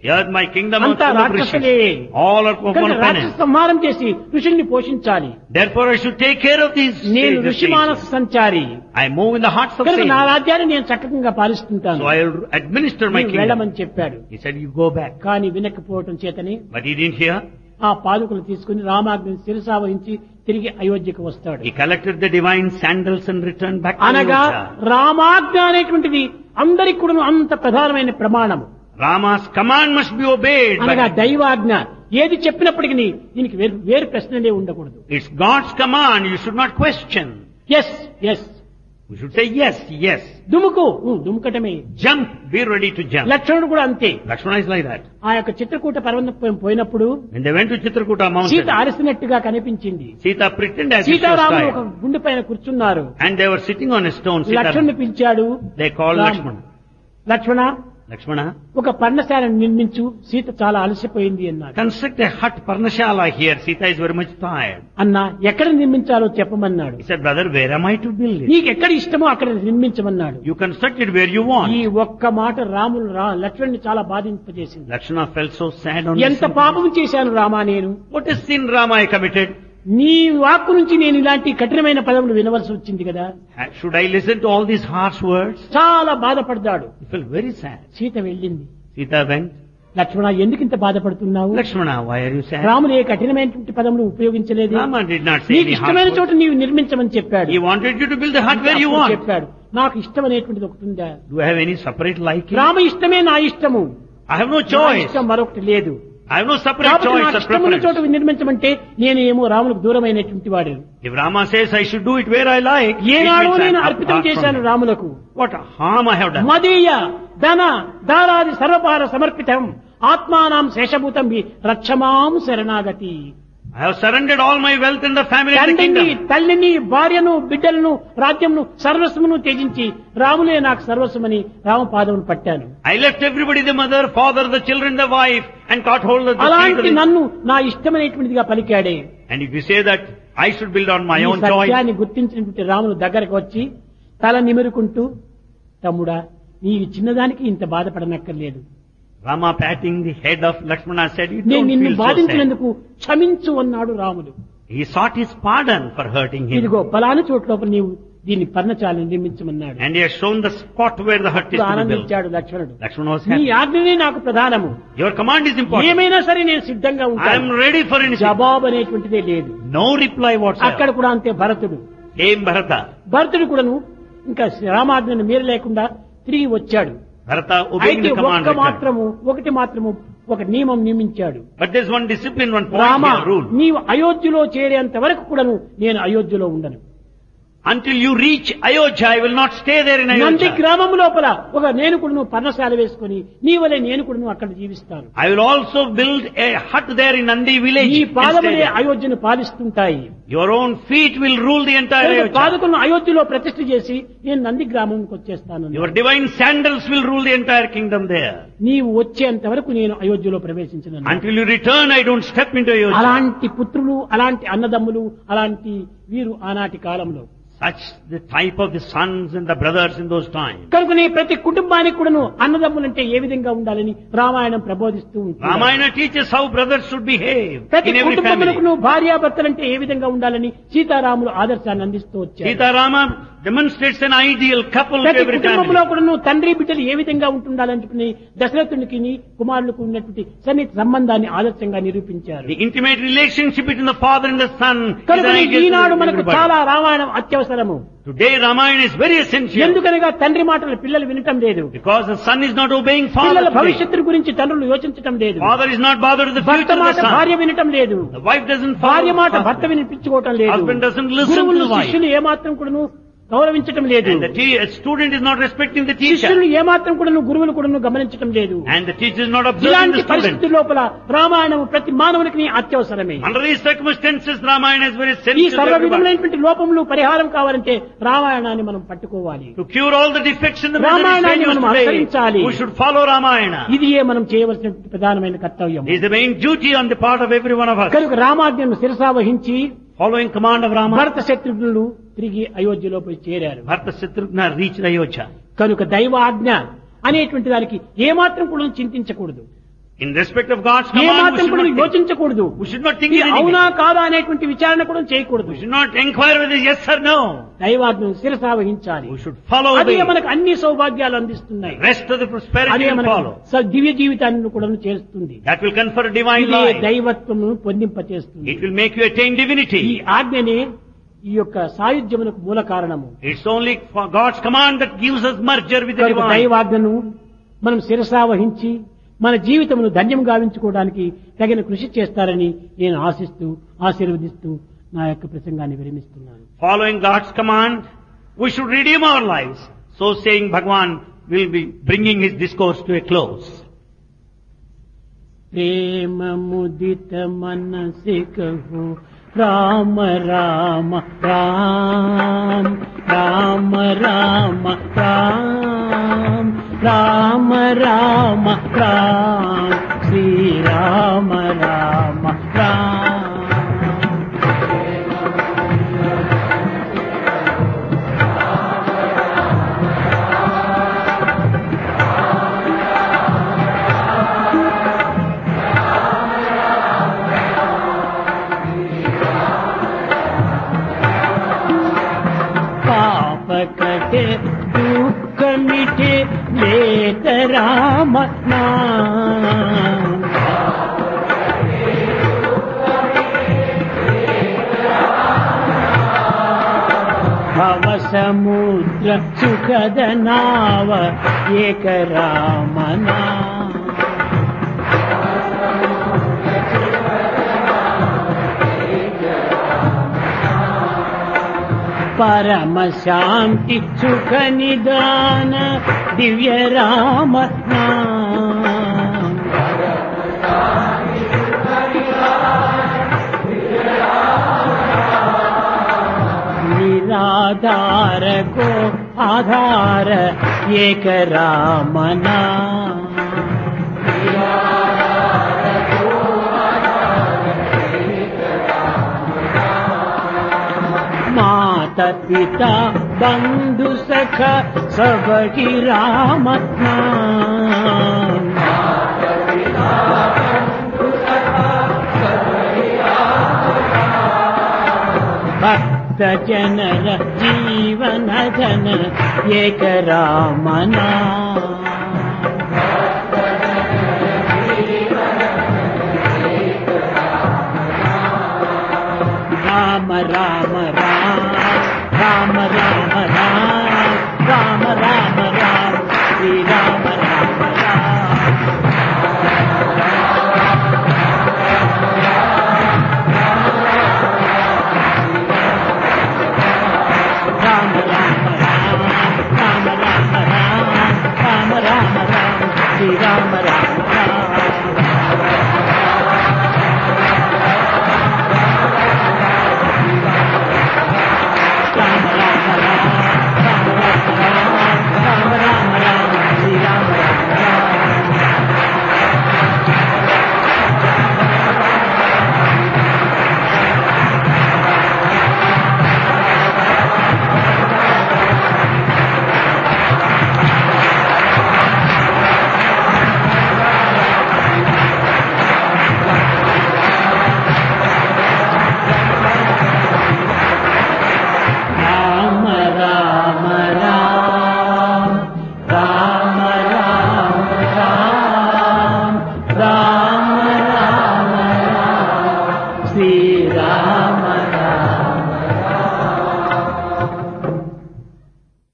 Here my kingdom is అంతా full of రాక్షసులే rishis. All are కనుక opponents. రాక్షస సంహారం చేసి ఋషుల్ని పోషించాలి Therefore I should take care of these నేను sages, ఋషి మానస sages. Sanchari I move in the hearts of కనుక నా sages. రాజ్యాన్ని నేను చక్కగా పాలిస్తుంటాను So I will administer my నీవు kingdom. వెళ్ళమని చెప్పాడు He said, you go back. కానీ వినకపోవటం చేతని But he didn't hear. ఆ పాదుకలు తీసుకుని రామాజ్ఞని శిరసావహించి తిరిగి అయోధ్యకు వస్తాడు He collected the divine sandals and returned back to అనగా Ayodhya. రామాజ్ఞ అనేటువంటిది అందరికి కూడా అంత ప్రధానమైన ప్రమాణము Rama's command must be obeyed. అనగా By, దైవాజ్ఞ ఏది చెప్పినప్పటికీ దీనికి వేరు వేరు ప్రశ్నలే ఉండకూడదు it's God's command. You should not question. Yes yes We should say yes, yes. దుముకు ఊ, దుముకటమే Jump. Be ready to jump. లక్ష్మణుడు కూడా అంతే Lakshmana is like that. ఆ యొక్క చిత్రకూట పర్వతం పోయినప్పుడు When they went to Chitrakuta mountain, Sita అలసినట్టుగా కనిపించింది Sita pretended as if she was సీతారాములు ఒక tired. గుండె పైన కూర్చున్నారు And they were sitting on a stone. Sita, లక్ష్మణుని పిలిచాడు they called Ram. Lakshmana. Lakshmana Lakshmana, ఒక పర్ణశాలను నిర్మించు సీత చాలా అలసిపోయింది అన్నాడు construct a hut Parnashala here. Sita is very much tired. అన్నా ఎక్కడ నిర్మించాలో చెప్పమన్నాడు He said, brother, where am I to build it? నీకు ఎక్కడ ఇష్టమో అక్కడ నిర్మించమన్నాడు You construct it where you want. ఈ ఒక్క మాట రాములు రా లక్ష్మణ్ణి చాలా బాధింపజేసింది Lakshmana felt so sad on ఎంత this. పాపం చేశాను రామా నేను What a sin Rama I committed. నీ వాక్కు నుంచి నేను ఇలాంటి కఠినమైన పదములు వినవలసి వచ్చింది కదా Ha- Should I listen to all these harsh words? చాలా బాధపడ్డాడు He felt very sad. Sita వెళ్ళింది Sita went, లక్ష్మణ ఎందుకు ఇంత బాధపడుతున్నావు Lakshmana, why are you sad? Ramulu ఏ కఠినమైనటువంటి పదములు ఉపయోగించలేదు Rama did not say నీకు any ఇష్టమైన harsh చోట words. నీవు నిర్మించమని చెప్పాడు He wanted you to build the hut where you అప్పుడు want. చెప్పాడు నాకు ఇష్టం అనేటువంటిది ఒకటి ఉందా Do I have any separate liking? Rama ఇష్టమే నా ఇష్టము I have no నా choice. ఇష్టం మరొకటి లేదు I have no separate కాబట్టి choice నాకు or ఇష్టమున్న చోట preference. నిర్మించమంటే నేను ఏమో రాములకు దూరమైనటువంటి వాడు If Rama says I should do it where I like, it ఏనాడో means నేను I'm అర్పితం apart చేశాను from it. రాములకు What harm I have done? మదీయ ధన దారాది సర్వపార సమర్పితం ఆత్మానాం శేషభూతం వి రక్షమాం శరణాగతి I have surrendered all my wealth in the family and the తండ్రిని kingdom. తల్లిని భార్యను బిడ్డలను రాజ్యంను సర్వస్వమును త్యజించి రాములే నాకు సర్వస్వమని రామపాదమును పట్టాను I left everybody, the mother, father, the children, the wife, and caught hold of the feet of అలాంటి the- నన్ను నా ఇష్టమైనటువంటిదిగా పలికాడే And if you say that I should build on my ఈ own choice, సత్యాన్ని గుర్తించినటువంటి రాములు దగ్గరకు వచ్చి తల నిమురుకుంటూ తమ్ముడా నీ చిన్నదానికి ఇంత బాధపడనక్కర్లేదు Rama patting the head of Lakshmana said, you నేను don't నిన్ను feel so sad. బాధించినందుకు క్షమించు అన్నాడు రాముడు He sought his pardon for hurting him. ఇదిగో పలాని చోట్లోపల నీవు దీన్ని పర్ణచాలను నిర్మించమన్నాడు And he has shown the spot where the hut is ఇప్పుడు to be built. ఆనందించాడు లక్ష్మణుడు Lakshmana was నీ happy. ఆజ్ఞనే నాకు ప్రధానము Your command is important. ఏమైనా సరే నేను సిద్ధంగా I am ఉంటాను ready for anything. జవాబు అనేటువంటిదే లేదు No reply whatsoever. అక్కడ కూడా అంతే భరతుడు Came Bharata. భరతుడు కూడాను ఇంకా రామాజ్ఞను మీర లేకుండా తిరిగి వచ్చాడు Bharata obeying అయితే the command ఒక్క returned. మాత్రము ఒకటి మాత్రము ఒక నియమం నియమించాడు But there's one discipline, one point Rama here, rule. నీవు అయోధ్యలో చేరేంత వరకు కూడాను నేను అయోధ్యలో ఉండను Until you reach Ayodhya, I will not stay there in Nandi Ayodhya. గ్రామం లోపల ఒక నేను కూడా పర్ణశాల వేసుకొని నీ వలె నేను కూడా అక్కడ జీవిస్తాను I will also build a hut there in Nandi village. ఈ and stay పాదములే there. అయోధ్యను పాలిస్తుంటాయి Your own feet will rule the entire కనుక Ayodhya. పాదకులను అయోధ్యలో ప్రతిష్ఠ చేసి నేను నంది గ్రామంకి వచ్చేస్తాను Your divine sandals will rule the entire kingdom there. నీవు వచ్చేంత వరకు నేను అయోధ్యలో ప్రవేశించిన Until you return, I don't step into Ayodhya. అలాంటి పుత్రులు అలాంటి అన్నదమ్ములు అలాంటి వీరు ఆనాటి కాలంలో Such the type of the sons and the brothers in those times. కనుకనే ప్రతి కుటుంబానికి కూడాను అన్నదమ్ములంటే ఏ విధంగా ఉండాలని రామాయణం ప్రబోధిస్తూ ఉంటుంది Ramayana teaches how brothers should behave ప్రతి in every family. కుటుంబములకు భార్యాభర్తలంటే ఏ విధంగా ఉండాలని సీతారాములు ఆదర్శాన్ని అందిస్తూ వచ్చారు Sita Rama demonstrates an ideal couple to ప్రతి every కుటుంబంలో family. కూడాను తండ్రి బిడ్డలు ఏ విధంగా ఉంటుండాలని చెప్పి దశరథునికి కుమారులకు ఉన్నటువంటి సన్నిహిత సంబంధాన్ని ఆదర్శంగా నిరూపించారు The intimate relationship between the father and the son is an కనుక ideal to ఈనాడు మనకు everybody. చాలా Ramayanam అత్యవసరము Today Ramayana is very essential ఎందుకనగా తండ్రి మాటలు పిల్లలు వినటం లేదు because the son is not obeying పిల్లల father today. భవిష్యత్తు గురించి తండ్రులు యోచించటం లేదు Father is not bothered with the భర్త future of మాట the son. భార్య వినటం లేదు The wife doesn't భార్య follow మాట the భర్త husband. వినిపించుకోవటం లేదు Husband doesn't listen to గురువులు the wife. శిష్యులు ఏమాత్రం కూడాను గౌరవించటం లేదు And the te- a student is not respecting the teacher. శిష్యులు ఏమాత్రం కూడాను గురువులు కూడాను గమనించటం లేదు And the teacher is not observing ఇలాంటి the student. పరిస్థితి లోపల రామాయణం ప్రతి మానవునికి అత్యవసరమే Under these circumstances, Ramayana is very ఈ essential to సర్వ everybody. విధములైనటువంటి లోపములు పరిహారం కావాలంటే రామాయణాన్ని మనం పట్టుకోవాలి To cure all the defects in the రామాయణాన్ని Buddhist మనం today, అనుసరించాలి. we should follow Ramayana. ఇది మనం చేయవలసిన ప్రధానమైన కర్తవ్యం It is the main duty on the part of every one of us. కనుక రామాజ్ఞను శిరసావహించి Following command of Rama, భరత శత్రుఘ్నులు తిరిగి అయోధ్యలో పోయి చేరారు Bharata Shatrugna reached Ayodhya. కనుక దైవాజ్ఞ అనేటువంటి దానికి ఏమాత్రం కూడా చింతించకూడదు In respect of God's A command, we మాత్రం should, కూడా not think, యోచించకూడదు we should not think ఇది anything. అవునా కాదా అనేటువంటి విచారణ కూడా చేయకూడదు We should not inquire whether yes or no. దైవాజ్ఞను శిరసావహించాలి We should follow అదే the మనకు అన్ని సౌభాగ్యాలు అందిస్తున్నాయి rest of the prosperity అదే will మనకు follow. స- దివ్య జీవితాన్ని కూడా చేస్తుంది That will confer a divine ఇదే life. దైవత్వమును పొందింపచేస్తుంది It will make you attain ఈ divinity. ఆజ్ఞనే ఈ యొక్క సాయుధ్యమునకు మూల కారణము It's only for God's command that gives us merger with the కనుక divine. దైవాజ్ఞను మనం శిరసావహించి మన జీవితమును ధన్యం గావించుకోవడానికి తగిన కృషి చేస్తారని నేను ఆశిస్తూ ఆశీర్వదిస్తూ నా యొక్క ప్రసంగాన్ని విరమిస్తున్నాను Following God's command, we should redeem our lives. So saying, Bhagwan will be bringing his discourse to a close. ప్రేమ ముదిత మనసి కహు రామ రామ రామ రామ రామ రామ రామ రామ రామ శ్రీ రామ రామ రామ పాప కటే దుఃఖ మిటే లేత రామ నామ భవ సముద్ర సుఖద నావ ఏక రామ నామ పరమ శాంతి సుఖ నిదాన దివ్య రామ నామ నిరాధార కో ఆధార ఏక రామ నామ मात पिता बंधु सख सब ही राम नाम भक्त जनर जीवन धन एक राम नाम రామ రామ రామ రామ రామ రామ రామ రామ